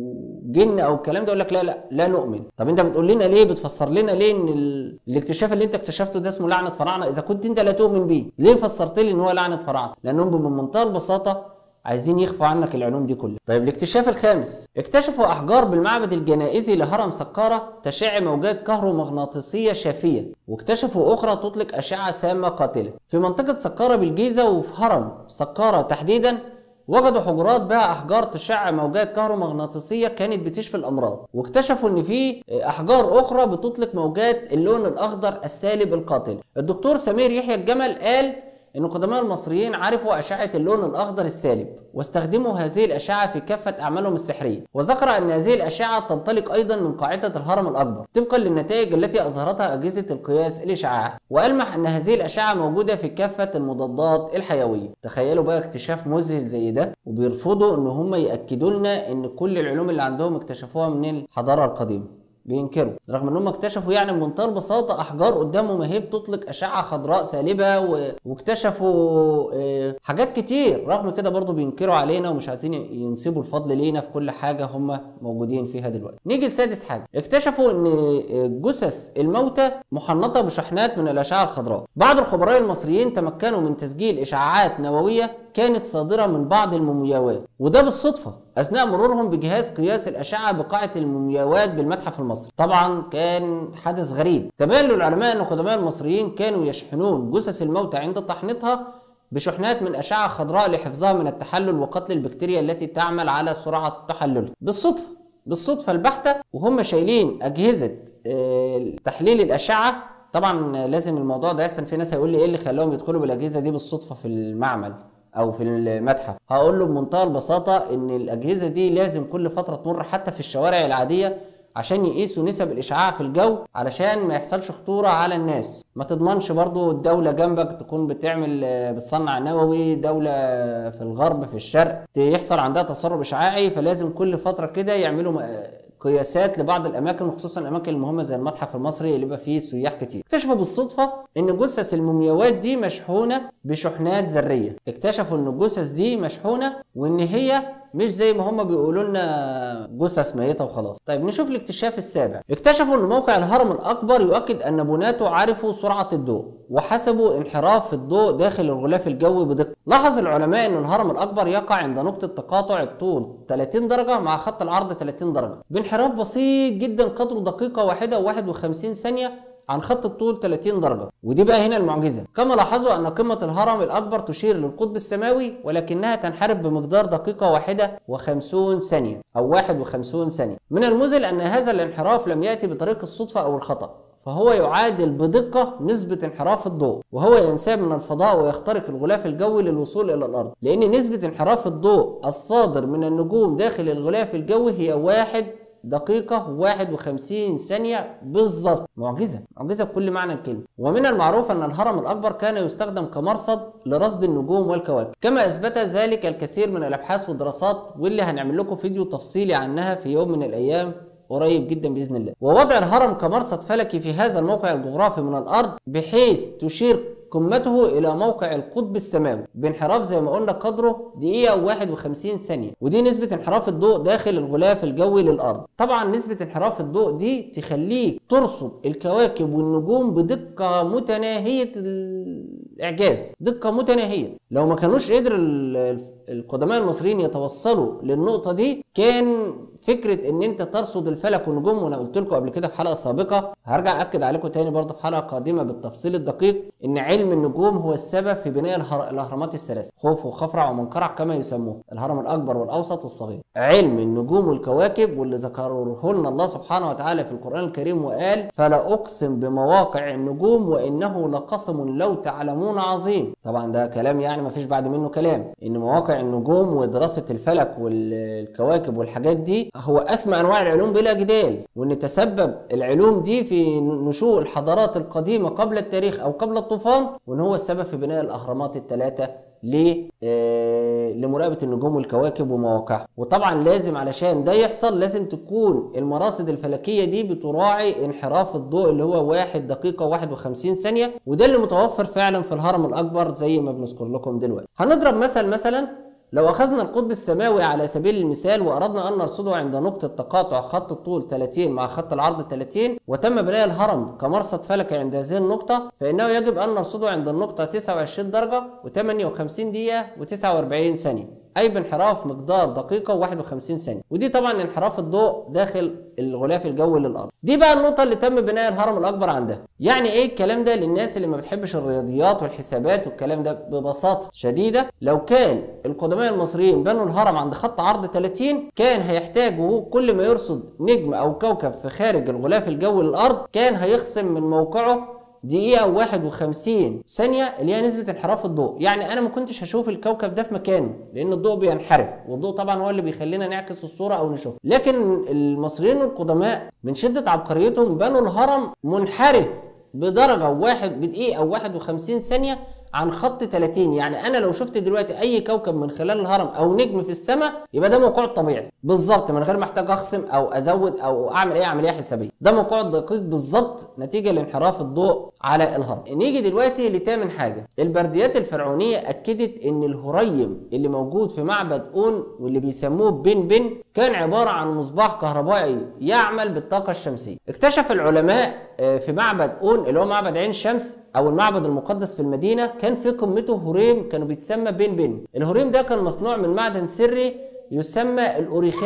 جن او الكلام ده يقول لك لا لا لا نؤمن طب انت بتقول لنا ليه بتفسر لنا ليه ان ال... الاكتشاف اللي انت اكتشفته ده اسمه لعنه فراعنه اذا كنت انت لا تؤمن بيه ليه فسرت لي ان هو لعنه فراعنه لانهم بمنتهى البساطه عايزين يخفوا عنك العلوم دي كلها طيب الاكتشاف الخامس اكتشفوا احجار بالمعبد الجنائزي لهرم سقارة تشع موجات كهرومغناطيسية شافية واكتشفوا اخرى تطلق اشعة سامة قاتلة في منطقة سقارة بالجيزة وفي هرم سقارة تحديدا وجدوا حجرات بها احجار تشع موجات كهرومغناطيسيه كانت بتشفي الامراض واكتشفوا ان في احجار اخرى بتطلق موجات اللون الاخضر السالب القاتل الدكتور سمير يحيى الجمل قال ان قدماء المصريين عرفوا اشعه اللون الاخضر السالب واستخدموا هذه الاشعه في كافه اعمالهم السحريه وذكر ان هذه الاشعه تنطلق ايضا من قاعده الهرم الاكبر طبقا للنتائج التي اظهرتها اجهزه القياس الاشعاع والمح ان هذه الاشعه موجوده في كافه المضادات الحيويه تخيلوا بقى اكتشاف مذهل زي ده وبيرفضوا ان هم ياكدوا لنا ان كل العلوم اللي عندهم اكتشفوها من الحضاره القديمه بينكروا رغم ان هم اكتشفوا يعني بمنتهى البساطه احجار قدامهم اهي بتطلق اشعه خضراء سالبه و... واكتشفوا اه حاجات كتير رغم كده برضو بينكروا علينا ومش عايزين ينسبوا الفضل لينا في كل حاجه هم موجودين فيها دلوقتي نيجي لسادس حاجه اكتشفوا ان جثث الموتى محنطه بشحنات من الاشعه الخضراء بعض الخبراء المصريين تمكنوا من تسجيل اشعاعات نوويه كانت صادرة من بعض المومياوات وده بالصدفة أثناء مرورهم بجهاز قياس الأشعة بقاعة المومياوات بالمتحف المصري طبعا كان حدث غريب تبين للعلماء أن قدماء المصريين كانوا يشحنون جثث الموتى عند تحنيطها بشحنات من أشعة خضراء لحفظها من التحلل وقتل البكتيريا التي تعمل على سرعة تحللها بالصدفة بالصدفه البحته وهم شايلين اجهزه آه، تحليل الاشعه طبعا لازم الموضوع ده يحصل في ناس هيقول لي ايه اللي خلاهم يدخلوا بالاجهزه دي بالصدفه في المعمل او في المتحف هقول له بمنتهى البساطه ان الاجهزه دي لازم كل فتره تمر حتى في الشوارع العاديه عشان يقيسوا نسب الاشعاع في الجو علشان ما يحصلش خطوره على الناس ما تضمنش برضو الدوله جنبك تكون بتعمل آه، بتصنع نووي دوله في الغرب في الشرق يحصل عندها تسرب اشعاعي فلازم كل فتره كده يعملوا آه، قياسات لبعض الاماكن وخصوصا الاماكن المهمه زي المتحف المصري اللي بيبقى فيه سياح كتير اكتشفوا بالصدفه ان جثث المومياوات دي مشحونه بشحنات ذريه اكتشفوا ان الجثث دي مشحونه وان هي مش زي ما هم بيقولوا لنا جثث ميته وخلاص طيب نشوف الاكتشاف السابع اكتشفوا ان موقع الهرم الاكبر يؤكد ان بناته عرفوا سرعه الضوء وحسبوا انحراف الضوء داخل الغلاف الجوي بدقه لاحظ العلماء ان الهرم الاكبر يقع عند نقطه تقاطع الطول 30 درجه مع خط العرض 30 درجه بانحراف بسيط جدا قدره دقيقه واحده و51 ثانيه عن خط الطول 30 درجة ودي بقى هنا المعجزة كما لاحظوا أن قمة الهرم الأكبر تشير للقطب السماوي ولكنها تنحرف بمقدار دقيقة واحدة وخمسون ثانية أو واحد وخمسون ثانية من المذل أن هذا الانحراف لم يأتي بطريق الصدفة أو الخطأ فهو يعادل بدقة نسبة انحراف الضوء وهو ينساب من الفضاء ويخترق الغلاف الجوي للوصول إلى الأرض لأن نسبة انحراف الضوء الصادر من النجوم داخل الغلاف الجوي هي واحد دقيقة 51 ثانية بالظبط معجزة معجزة بكل معنى الكلمة ومن المعروف أن الهرم الأكبر كان يستخدم كمرصد لرصد النجوم والكواكب كما أثبت ذلك الكثير من الأبحاث والدراسات واللي هنعمل لكم فيديو تفصيلي عنها في يوم من الأيام قريب جدا باذن الله ووضع الهرم كمرصد فلكي في هذا الموقع الجغرافي من الارض بحيث تشير قمته الى موقع القطب السماوي بانحراف زي ما قلنا قدره دقيقه و51 ثانيه ودي نسبه انحراف الضوء داخل الغلاف الجوي للارض طبعا نسبه انحراف الضوء دي تخليك ترصد الكواكب والنجوم بدقه متناهيه الاعجاز دقه متناهيه لو ما كانوش قدر القدماء المصريين يتوصلوا للنقطه دي كان فكره ان انت ترصد الفلك والنجوم وانا قلت لكم قبل كده في حلقه سابقه هرجع اكد عليكم تاني برضه في حلقه قادمه بالتفصيل الدقيق ان علم النجوم هو السبب في بناء الاهرامات الثلاثه خوف وخفرع ومنقرع كما يسموه الهرم الاكبر والاوسط والصغير علم النجوم والكواكب واللي ذكره لنا الله سبحانه وتعالى في القران الكريم وقال فلا اقسم بمواقع النجوم وانه لقسم لو تعلمون عظيم طبعا ده كلام يعني ما فيش بعد منه كلام ان مواقع النجوم ودراسه الفلك والكواكب والحاجات دي هو اسمى انواع العلوم بلا جدال وان تسبب العلوم دي في نشوء الحضارات القديمه قبل التاريخ او قبل الطوفان وان هو السبب في بناء الاهرامات الثلاثه ليه؟ آه لمراقبه النجوم والكواكب ومواقعها وطبعا لازم علشان ده يحصل لازم تكون المراصد الفلكيه دي بتراعي انحراف الضوء اللي هو 1 دقيقه و51 ثانيه وده اللي متوفر فعلا في الهرم الاكبر زي ما بنذكر لكم دلوقتي هنضرب مثل مثلا لو أخذنا القطب السماوي على سبيل المثال وأردنا أن نرصده عند نقطة تقاطع خط الطول 30 مع خط العرض 30 وتم بناء الهرم كمرصد فلكي عند هذه النقطة فإنه يجب أن نرصده عند النقطة 29 درجة و58 دقيقة و49 ثانية اي بانحراف مقدار دقيقه و51 ثانيه ودي طبعا انحراف الضوء داخل الغلاف الجوي للارض دي بقى النقطه اللي تم بناء الهرم الاكبر عندها يعني ايه الكلام ده للناس اللي ما بتحبش الرياضيات والحسابات والكلام ده ببساطه شديده لو كان القدماء المصريين بنوا الهرم عند خط عرض 30 كان هيحتاجوا كل ما يرصد نجم او كوكب في خارج الغلاف الجوي للارض كان هيخصم من موقعه دقيقة واحد وخمسين ثانية اللي هي نسبة انحراف الضوء يعني أنا ما كنتش هشوف الكوكب ده في مكانه لأن الضوء بينحرف والضوء طبعا هو اللي بيخلينا نعكس الصورة أو نشوفها لكن المصريين القدماء من شدة عبقريتهم بنوا الهرم منحرف بدرجة واحد بدقيقة واحد وخمسين ثانية عن خط 30 يعني انا لو شفت دلوقتي اي كوكب من خلال الهرم او نجم في السماء يبقى ده موقعه الطبيعي بالظبط من غير ما احتاج اخصم او ازود او اعمل اي عمليه حسابيه ده موقعه الدقيق بالظبط نتيجه لانحراف الضوء على الهرم نيجي دلوقتي لتامن حاجه البرديات الفرعونيه اكدت ان الهريم اللي موجود في معبد اون واللي بيسموه بن بن كان عباره عن مصباح كهربائي يعمل بالطاقه الشمسيه اكتشف العلماء آه، في معبد اون اللي هو معبد عين شمس او المعبد المقدس في المدينه كان في قمته هريم كانوا بيتسمى بين بين الهريم ده كان مصنوع من معدن سري يسمى الاوريخال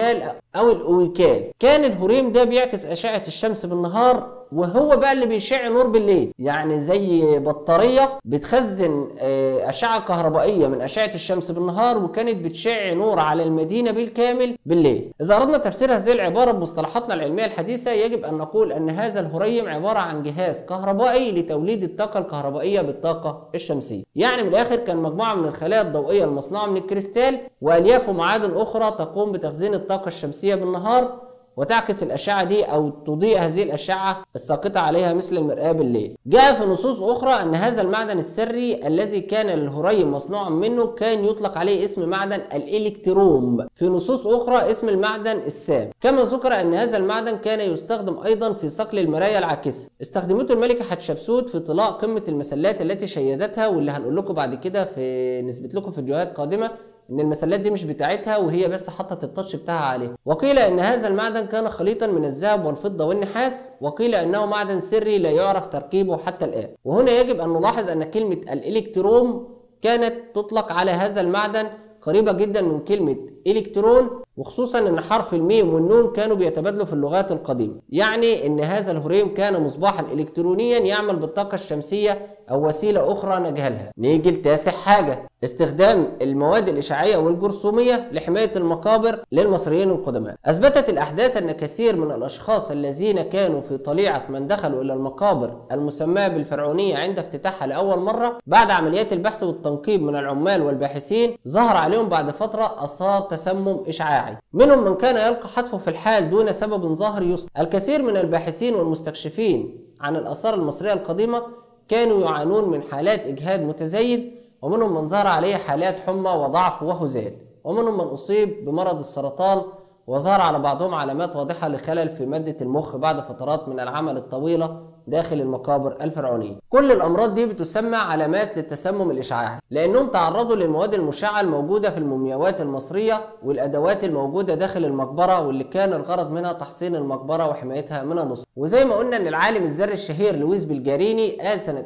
او الاويكال كان الهوريم ده بيعكس اشعه الشمس بالنهار وهو بقى اللي بيشع نور بالليل يعني زي بطاريه بتخزن آه، اشعه كهربائيه من اشعه الشمس بالنهار وكانت بتشع نور على المدينه بالكامل بالليل اذا اردنا تفسير هذه العباره بمصطلحاتنا العلميه الحديثه يجب ان نقول ان هذا الهريم عباره عن جهاز كهربائي لتوليد الطاقه الكهربائيه بالطاقه الشمسيه يعني من الاخر كان مجموعه من الخلايا الضوئيه المصنوعه من الكريستال والياف ومعادن اخرى تقوم بتخزين الطاقه الشمسيه بالنهار وتعكس الأشعة دي أو تضيء هذه الأشعة الساقطة عليها مثل المرآة بالليل. جاء في نصوص أخرى أن هذا المعدن السري الذي كان الهريم مصنوعا منه كان يطلق عليه اسم معدن الإلكتروم. في نصوص أخرى اسم المعدن السام. كما ذكر أن هذا المعدن كان يستخدم أيضا في صقل المرايا العاكسة. استخدمته الملكة حتشبسوت في طلاء قمة المسلات التي شيدتها واللي هنقول لكم بعد كده في نثبت لكم فيديوهات قادمة ان المسلات دي مش بتاعتها وهي بس حطت التاتش بتاعها عليه وقيل ان هذا المعدن كان خليطا من الذهب والفضه والنحاس وقيل انه معدن سري لا يعرف تركيبه حتى الان وهنا يجب ان نلاحظ ان كلمه الالكتروم كانت تطلق على هذا المعدن قريبة جدا من كلمة إلكترون وخصوصا ان حرف الميم والنون كانوا بيتبادلوا في اللغات القديمة يعني ان هذا الهريم كان مصباحا الكترونيا يعمل بالطاقة الشمسية او وسيلة اخرى نجهلها نيجي لتاسع حاجة استخدام المواد الاشعاعية والجرثومية لحماية المقابر للمصريين القدماء اثبتت الاحداث ان كثير من الاشخاص الذين كانوا في طليعة من دخلوا الى المقابر المسماة بالفرعونية عند افتتاحها لاول مرة بعد عمليات البحث والتنقيب من العمال والباحثين ظهر عليهم بعد فترة اثار تسمم اشعاعي منهم من كان يلقى حتفه في الحال دون سبب ظاهر يذكر الكثير من الباحثين والمستكشفين عن الاثار المصرية القديمة كانوا يعانون من حالات اجهاد متزايد ومنهم من ظهر عليه حالات حمى وضعف وهزال ومنهم من اصيب بمرض السرطان وظهر على بعضهم علامات واضحة لخلل في مادة المخ بعد فترات من العمل الطويلة داخل المقابر الفرعونية كل الأمراض دي بتسمى علامات للتسمم الإشعاعي لأنهم تعرضوا للمواد المشعة الموجودة في المومياوات المصرية والأدوات الموجودة داخل المقبرة واللي كان الغرض منها تحصين المقبرة وحمايتها من النصب وزي ما قلنا أن العالم الذري الشهير لويس بالجاريني قال سنة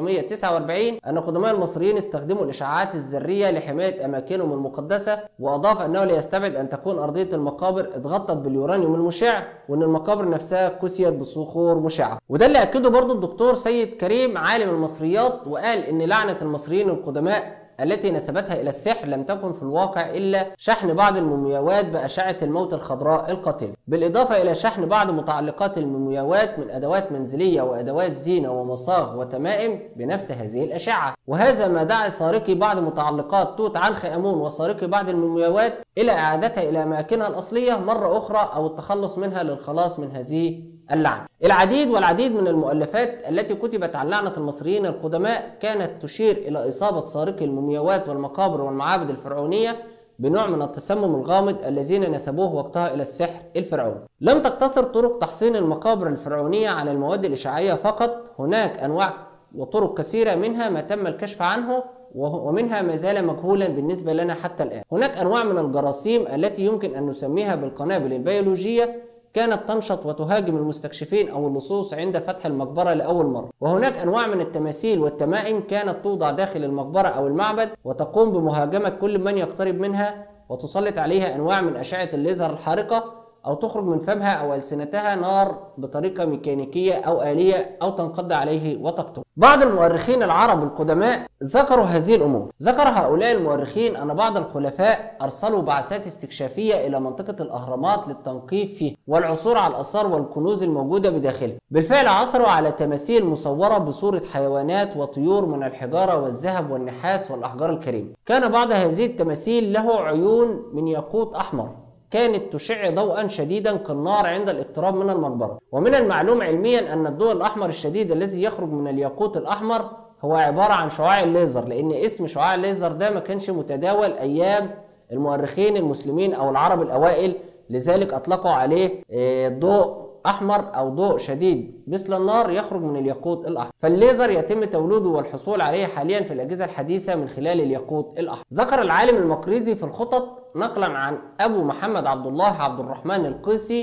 1949 أن قدماء المصريين استخدموا الإشعاعات الذرية لحماية أماكنهم المقدسة وأضاف أنه لا يستبعد أن تكون أرضية المقابر اتغطت باليورانيوم المشع وأن المقابر نفسها كسيت بصخور مشعة وده اللي أكده برضو الدكتور سيد كريم عالم المصريات وقال إن لعنة المصريين القدماء التي نسبتها إلى السحر لم تكن في الواقع إلا شحن بعض المومياوات بأشعة الموت الخضراء القاتلة بالإضافة إلى شحن بعض متعلقات المومياوات من أدوات منزلية وأدوات زينة ومصاغ وتمائم بنفس هذه الأشعة وهذا ما دعا سارقي بعض متعلقات توت عنخ آمون وسارقي بعض المومياوات إلى إعادتها إلى أماكنها الأصلية مرة أخرى أو التخلص منها للخلاص من هذه اللعنة العديد والعديد من المؤلفات التي كتبت عن لعنة المصريين القدماء كانت تشير إلى إصابة سارقي المومياوات والمقابر والمعابد الفرعونية بنوع من التسمم الغامض الذين نسبوه وقتها إلى السحر الفرعوني لم تقتصر طرق تحصين المقابر الفرعونية على المواد الإشعاعية فقط هناك أنواع وطرق كثيرة منها ما تم الكشف عنه ومنها ما زال مجهولا بالنسبة لنا حتى الآن هناك أنواع من الجراثيم التي يمكن أن نسميها بالقنابل البيولوجية كانت تنشط وتهاجم المستكشفين أو اللصوص عند فتح المقبرة لأول مرة وهناك أنواع من التماثيل والتمائم كانت توضع داخل المقبرة أو المعبد وتقوم بمهاجمة كل من يقترب منها وتسلط عليها أنواع من أشعة الليزر الحارقة أو تخرج من فمها أو ألسنتها نار بطريقة ميكانيكية أو آلية أو تنقض عليه وتقتل. بعض المؤرخين العرب القدماء ذكروا هذه الأمور. ذكر هؤلاء المؤرخين أن بعض الخلفاء أرسلوا بعثات استكشافية إلى منطقة الأهرامات للتنقيب فيه والعثور على الآثار والكنوز الموجودة بداخلها. بالفعل عثروا على تماثيل مصورة بصورة حيوانات وطيور من الحجارة والذهب والنحاس والأحجار الكريمة. كان بعض هذه التماثيل له عيون من ياقوت أحمر كانت تشع ضوءا شديدا كالنار عند الاقتراب من المقبرة ومن المعلوم علميا أن الضوء الأحمر الشديد الذي يخرج من الياقوت الأحمر هو عبارة عن شعاع الليزر لأن اسم شعاع الليزر ده ما كانش متداول أيام المؤرخين المسلمين أو العرب الأوائل لذلك أطلقوا عليه ضوء احمر او ضوء شديد مثل النار يخرج من الياقوت الاحمر فالليزر يتم توليده والحصول عليه حاليا في الاجهزه الحديثه من خلال الياقوت الاحمر ذكر العالم المقريزي في الخطط نقلا عن ابو محمد عبد الله عبد الرحمن القيسي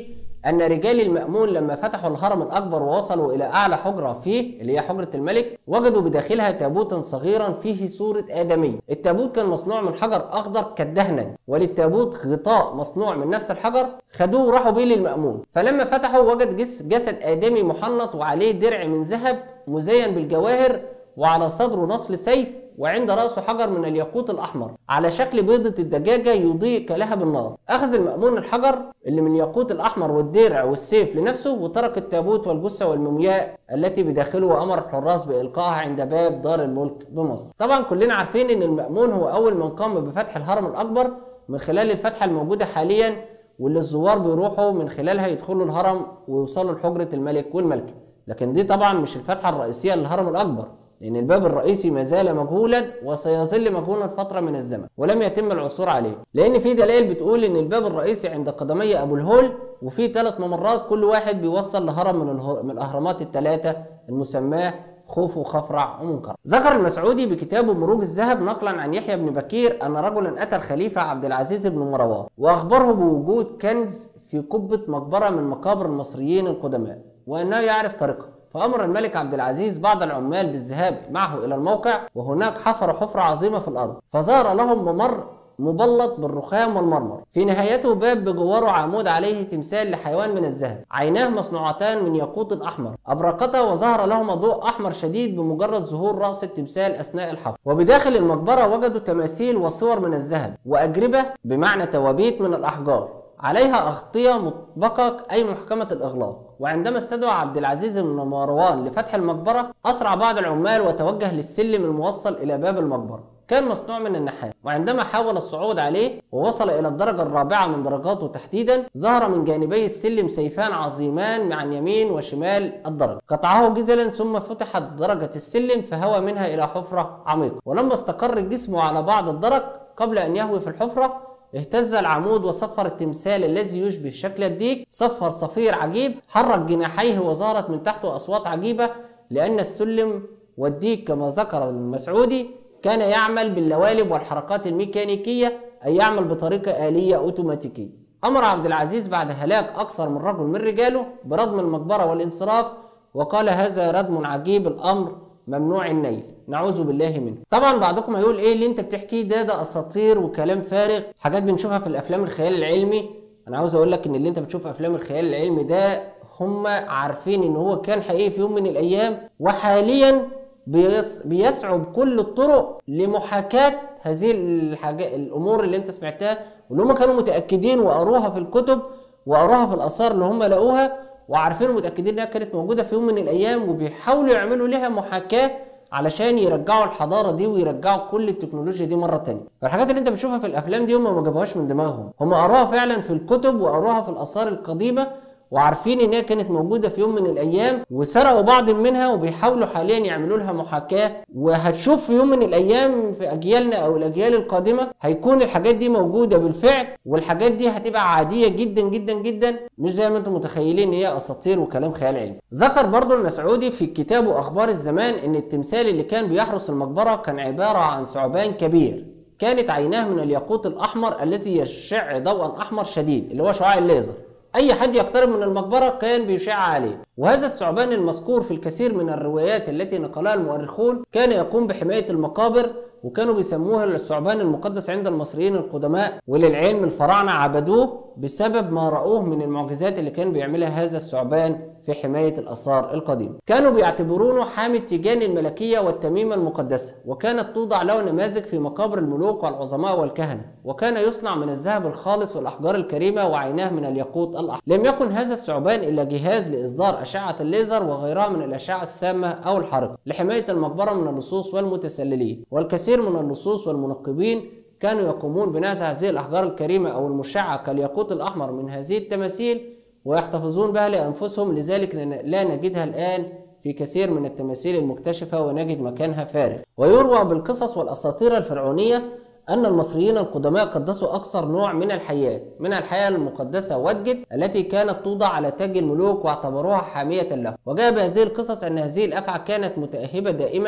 أن رجال المأمون لما فتحوا الهرم الأكبر ووصلوا إلى أعلى حجرة فيه اللي هي حجرة الملك وجدوا بداخلها تابوتا صغيرا فيه صورة آدمي التابوت كان مصنوع من حجر أخضر كالدهنا وللتابوت غطاء مصنوع من نفس الحجر خدوه وراحوا بيه للمأمون فلما فتحوا وجد جسد آدمي محنط وعليه درع من ذهب مزين بالجواهر وعلى صدره نصل سيف وعند رأسه حجر من الياقوت الأحمر على شكل بيضة الدجاجة يضيء كلهب النار أخذ المأمون الحجر اللي من الياقوت الأحمر والدرع والسيف لنفسه وترك التابوت والجثة والمومياء التي بداخله وأمر الحراس بإلقائها عند باب دار الملك بمصر طبعا كلنا عارفين أن المأمون هو أول من قام بفتح الهرم الأكبر من خلال الفتحة الموجودة حاليا واللي الزوار بيروحوا من خلالها يدخلوا الهرم ويوصلوا لحجرة الملك والملكة لكن دي طبعا مش الفتحة الرئيسية للهرم الأكبر لأن الباب الرئيسي ما زال مجهولا وسيظل مجهولا فترة من الزمن ولم يتم العثور عليه لأن في دلائل بتقول إن الباب الرئيسي عند قدمي أبو الهول وفي ثلاث ممرات كل واحد بيوصل لهرم من, من الأهرامات الثلاثة المسماه خوف وخفرع ومنكر ذكر المسعودي بكتابه مروج الذهب نقلا عن يحيى بن بكير أن رجلا أتى الخليفة عبد العزيز بن مروان وأخبره بوجود كنز في قبة مقبرة من مقابر المصريين القدماء وأنه يعرف طريقها فأمر الملك عبد العزيز بعض العمال بالذهاب معه إلى الموقع وهناك حفر حفرة عظيمة في الأرض فظهر لهم ممر مبلط بالرخام والمرمر في نهايته باب بجواره عمود عليه تمثال لحيوان من الذهب عيناه مصنوعتان من ياقوت احمر ابرقتا وظهر لهما ضوء احمر شديد بمجرد ظهور راس التمثال اثناء الحفر وبداخل المقبره وجدوا تماثيل وصور من الذهب واجربه بمعنى توابيت من الاحجار عليها أغطية مطبقة أي محكمة الإغلاق وعندما استدعى عبد العزيز بن مروان لفتح المقبرة أسرع بعض العمال وتوجه للسلم الموصل إلى باب المقبرة كان مصنوع من النحاس وعندما حاول الصعود عليه ووصل إلى الدرجة الرابعة من درجاته تحديدا ظهر من جانبي السلم سيفان عظيمان عن يمين وشمال الدرجة قطعه جزلا ثم فتحت درجة السلم فهوى منها إلى حفرة عميقة ولما استقر جسمه على بعض الدرج قبل أن يهوي في الحفرة اهتز العمود وصفر التمثال الذي يشبه شكل الديك صفر صفير عجيب حرك جناحيه وظهرت من تحته أصوات عجيبة لأن السلم والديك كما ذكر المسعودي كان يعمل باللوالب والحركات الميكانيكية أي يعمل بطريقة آلية أوتوماتيكية أمر عبد العزيز بعد هلاك أكثر من رجل من رجاله بردم المقبرة والانصراف وقال هذا ردم عجيب الأمر ممنوع النيل نعوذ بالله منه طبعا بعضكم هيقول ايه اللي انت بتحكيه ده ده اساطير وكلام فارغ حاجات بنشوفها في الافلام الخيال العلمي انا عاوز اقول لك ان اللي انت بتشوف افلام الخيال العلمي ده هم عارفين ان هو كان حقيقي في يوم من الايام وحاليا بيس بيسعوا بكل الطرق لمحاكاة هذه الحاجات الامور اللي انت سمعتها واللي هم كانوا متاكدين وقروها في الكتب وقروها في الاثار اللي هم لقوها وعارفين ومتاكدين انها كانت موجوده في يوم من الايام وبيحاولوا يعملوا لها محاكاه علشان يرجعوا الحضاره دي ويرجعوا كل التكنولوجيا دي مره تانية فالحاجات اللي انت بتشوفها في الافلام دي هم ما جابوهاش من دماغهم هم قروها فعلا في الكتب وقروها في الاثار القديمه وعارفين ان هي كانت موجوده في يوم من الايام وسرقوا بعض منها وبيحاولوا حاليا يعملوا لها محاكاه وهتشوف في يوم من الايام في اجيالنا او الاجيال القادمه هيكون الحاجات دي موجوده بالفعل والحاجات دي هتبقى عاديه جدا جدا جدا مش زي ما انتم متخيلين ان هي اساطير وكلام خيال علمي ذكر برضو المسعودي في كتابه اخبار الزمان ان التمثال اللي كان بيحرس المقبره كان عباره عن ثعبان كبير كانت عيناه من الياقوت الاحمر الذي يشع ضوءا احمر شديد اللي هو شعاع الليزر اي حد يقترب من المقبره كان بيشع عليه وهذا الثعبان المذكور في الكثير من الروايات التي نقلها المؤرخون كان يقوم بحمايه المقابر وكانوا بيسموه الثعبان المقدس عند المصريين القدماء وللعلم الفراعنه عبدوه بسبب ما رأوه من المعجزات اللي كان بيعملها هذا الثعبان في حماية الآثار القديمة كانوا بيعتبرونه حامي التيجان الملكية والتميمة المقدسة وكانت توضع له نماذج في مقابر الملوك والعظماء والكهنة وكان يصنع من الذهب الخالص والأحجار الكريمة وعيناه من الياقوت الأحمر لم يكن هذا الثعبان إلا جهاز لإصدار أشعة الليزر وغيرها من الأشعة السامة أو الحارقة لحماية المقبرة من اللصوص والمتسللين والكثير من اللصوص والمنقبين كانوا يقومون بنزع هذه الأحجار الكريمة أو المشعة كالياقوت الأحمر من هذه التماثيل ويحتفظون بها لأنفسهم لذلك لا نجدها الآن في كثير من التماثيل المكتشفة ونجد مكانها فارغ ويروى بالقصص والأساطير الفرعونية أن المصريين القدماء قدسوا أكثر نوع من الحيات من الحياة المقدسة ودجت التي كانت توضع على تاج الملوك واعتبروها حامية له وجاء بهذه القصص أن هذه الأفعى كانت متأهبة دائما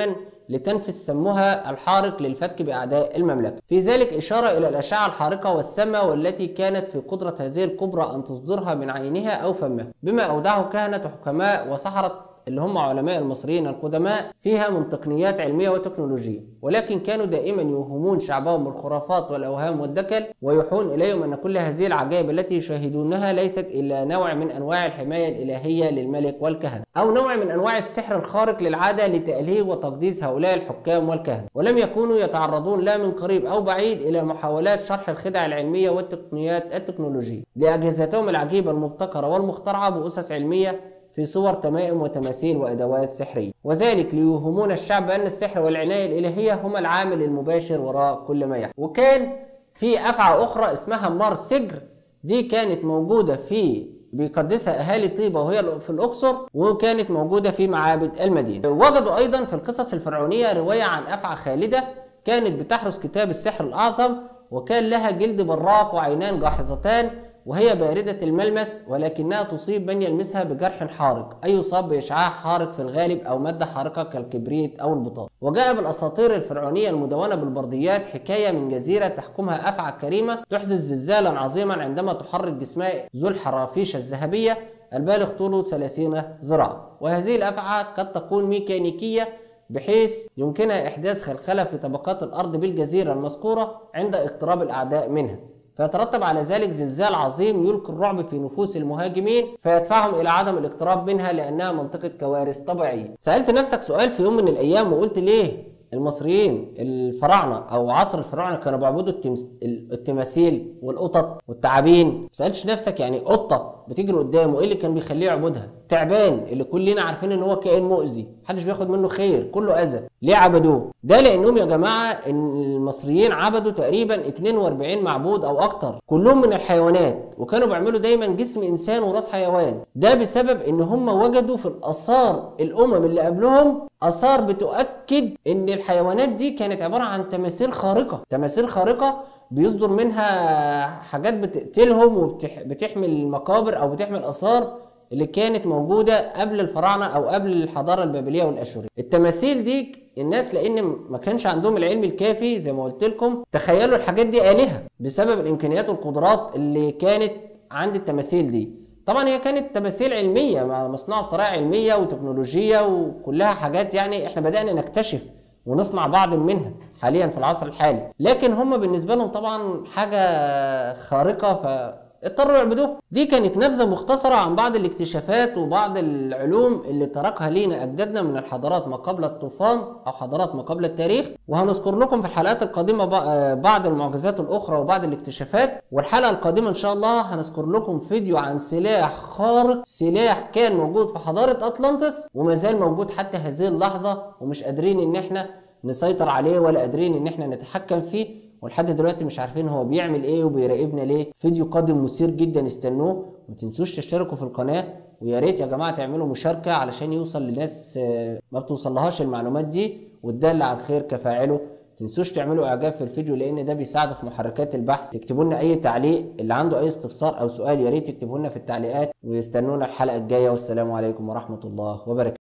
لتنفذ سمها الحارق للفتك بأعداء المملكة في ذلك إشارة إلى الأشعة الحارقة والسامة والتي كانت في قدرة هذه الكبرى أن تصدرها من عينها أو فمها بما أودعه كهنة وحكماء وسحرة اللي هم علماء المصريين القدماء فيها من تقنيات علمية وتكنولوجية ولكن كانوا دائما يوهمون شعبهم بالخرافات والأوهام والدكل ويوحون إليهم أن كل هذه العجائب التي يشاهدونها ليست إلا نوع من أنواع الحماية الإلهية للملك والكهنة أو نوع من أنواع السحر الخارق للعادة لتأليه وتقديس هؤلاء الحكام والكهنة ولم يكونوا يتعرضون لا من قريب أو بعيد إلى محاولات شرح الخدع العلمية والتقنيات التكنولوجية لأجهزتهم العجيبة المبتكرة والمخترعة بأسس علمية في صور تمائم وتماثيل وادوات سحريه وذلك ليوهمون الشعب ان السحر والعنايه الالهيه هما العامل المباشر وراء كل ما يحدث وكان في افعى اخرى اسمها مار سجر دي كانت موجوده في بيقدسها اهالي طيبه وهي في الاقصر وكانت موجوده في معابد المدينه وجدوا ايضا في القصص الفرعونيه روايه عن افعى خالده كانت بتحرس كتاب السحر الاعظم وكان لها جلد براق وعينان جاحظتان وهي باردة الملمس ولكنها تصيب من يلمسها بجرح حارق أي يصاب بإشعاع حارق في الغالب أو مادة حارقة كالكبريت أو البطاط وجاء بالأساطير الفرعونية المدونة بالبرديات حكاية من جزيرة تحكمها أفعى كريمة تحدث زلزالا عظيما عندما تحرك جسمها ذو الحرافيش الذهبية البالغ طوله 30 ذراعا وهذه الأفعى قد تكون ميكانيكية بحيث يمكنها إحداث خلخلة في طبقات الأرض بالجزيرة المذكورة عند اقتراب الأعداء منها فيترتب على ذلك زلزال عظيم يلقي الرعب في نفوس المهاجمين فيدفعهم الى عدم الاقتراب منها لانها منطقه كوارث طبيعيه. سالت نفسك سؤال في يوم من الايام وقلت ليه المصريين الفراعنه او عصر الفراعنه كانوا بيعبدوا التمس... التماثيل والقطط والتعابين ما سالتش نفسك يعني قطه بتجري قدامه ايه اللي كان بيخليه يعبدها تعبان اللي كلنا عارفين ان هو كائن مؤذي محدش بياخد منه خير كله اذى ليه عبدوه ده لانهم يا جماعه ان المصريين عبدوا تقريبا 42 معبود او اكتر كلهم من الحيوانات وكانوا بيعملوا دايما جسم انسان وراس حيوان ده بسبب ان هم وجدوا في الاثار الامم اللي قبلهم اثار بتؤكد ان الحيوانات دي كانت عباره عن تماثيل خارقه تماثيل خارقه بيصدر منها حاجات بتقتلهم وبتحمي المقابر او بتحمي الاثار اللي كانت موجوده قبل الفراعنه او قبل الحضاره البابليه والاشوريه التماثيل دي الناس لان ما كانش عندهم العلم الكافي زي ما قلت لكم تخيلوا الحاجات دي الهه بسبب الامكانيات والقدرات اللي كانت عند التماثيل دي طبعا هي كانت تماثيل علميه مصنوعه بطريقه علميه وتكنولوجيه وكلها حاجات يعني احنا بدانا نكتشف ونصنع بعض منها حاليا في العصر الحالي لكن هم بالنسبه لهم طبعا حاجه خارقه ف اضطروا يعبدوه دي كانت نبذه مختصره عن بعض الاكتشافات وبعض العلوم اللي تركها لينا اجدادنا من الحضارات ما قبل الطوفان او حضارات ما قبل التاريخ وهنذكر لكم في الحلقات القادمه بعض المعجزات الاخرى وبعض الاكتشافات والحلقه القادمه ان شاء الله هنذكر لكم فيديو عن سلاح خارق سلاح كان موجود في حضاره اطلانتس وما زال موجود حتى هذه اللحظه ومش قادرين ان احنا نسيطر عليه ولا قادرين ان احنا نتحكم فيه ولحد دلوقتي مش عارفين هو بيعمل ايه وبيراقبنا ليه فيديو قادم مثير جدا استنوه ما تنسوش تشتركوا في القناه ويا ريت يا جماعه تعملوا مشاركه علشان يوصل لناس ما بتوصلهاش المعلومات دي والدال على الخير كفاعله تنسوش تعملوا اعجاب في الفيديو لان ده بيساعد في محركات البحث تكتبوا لنا اي تعليق اللي عنده اي استفسار او سؤال يا ريت يكتبوا لنا في التعليقات ويستنونا الحلقه الجايه والسلام عليكم ورحمه الله وبركاته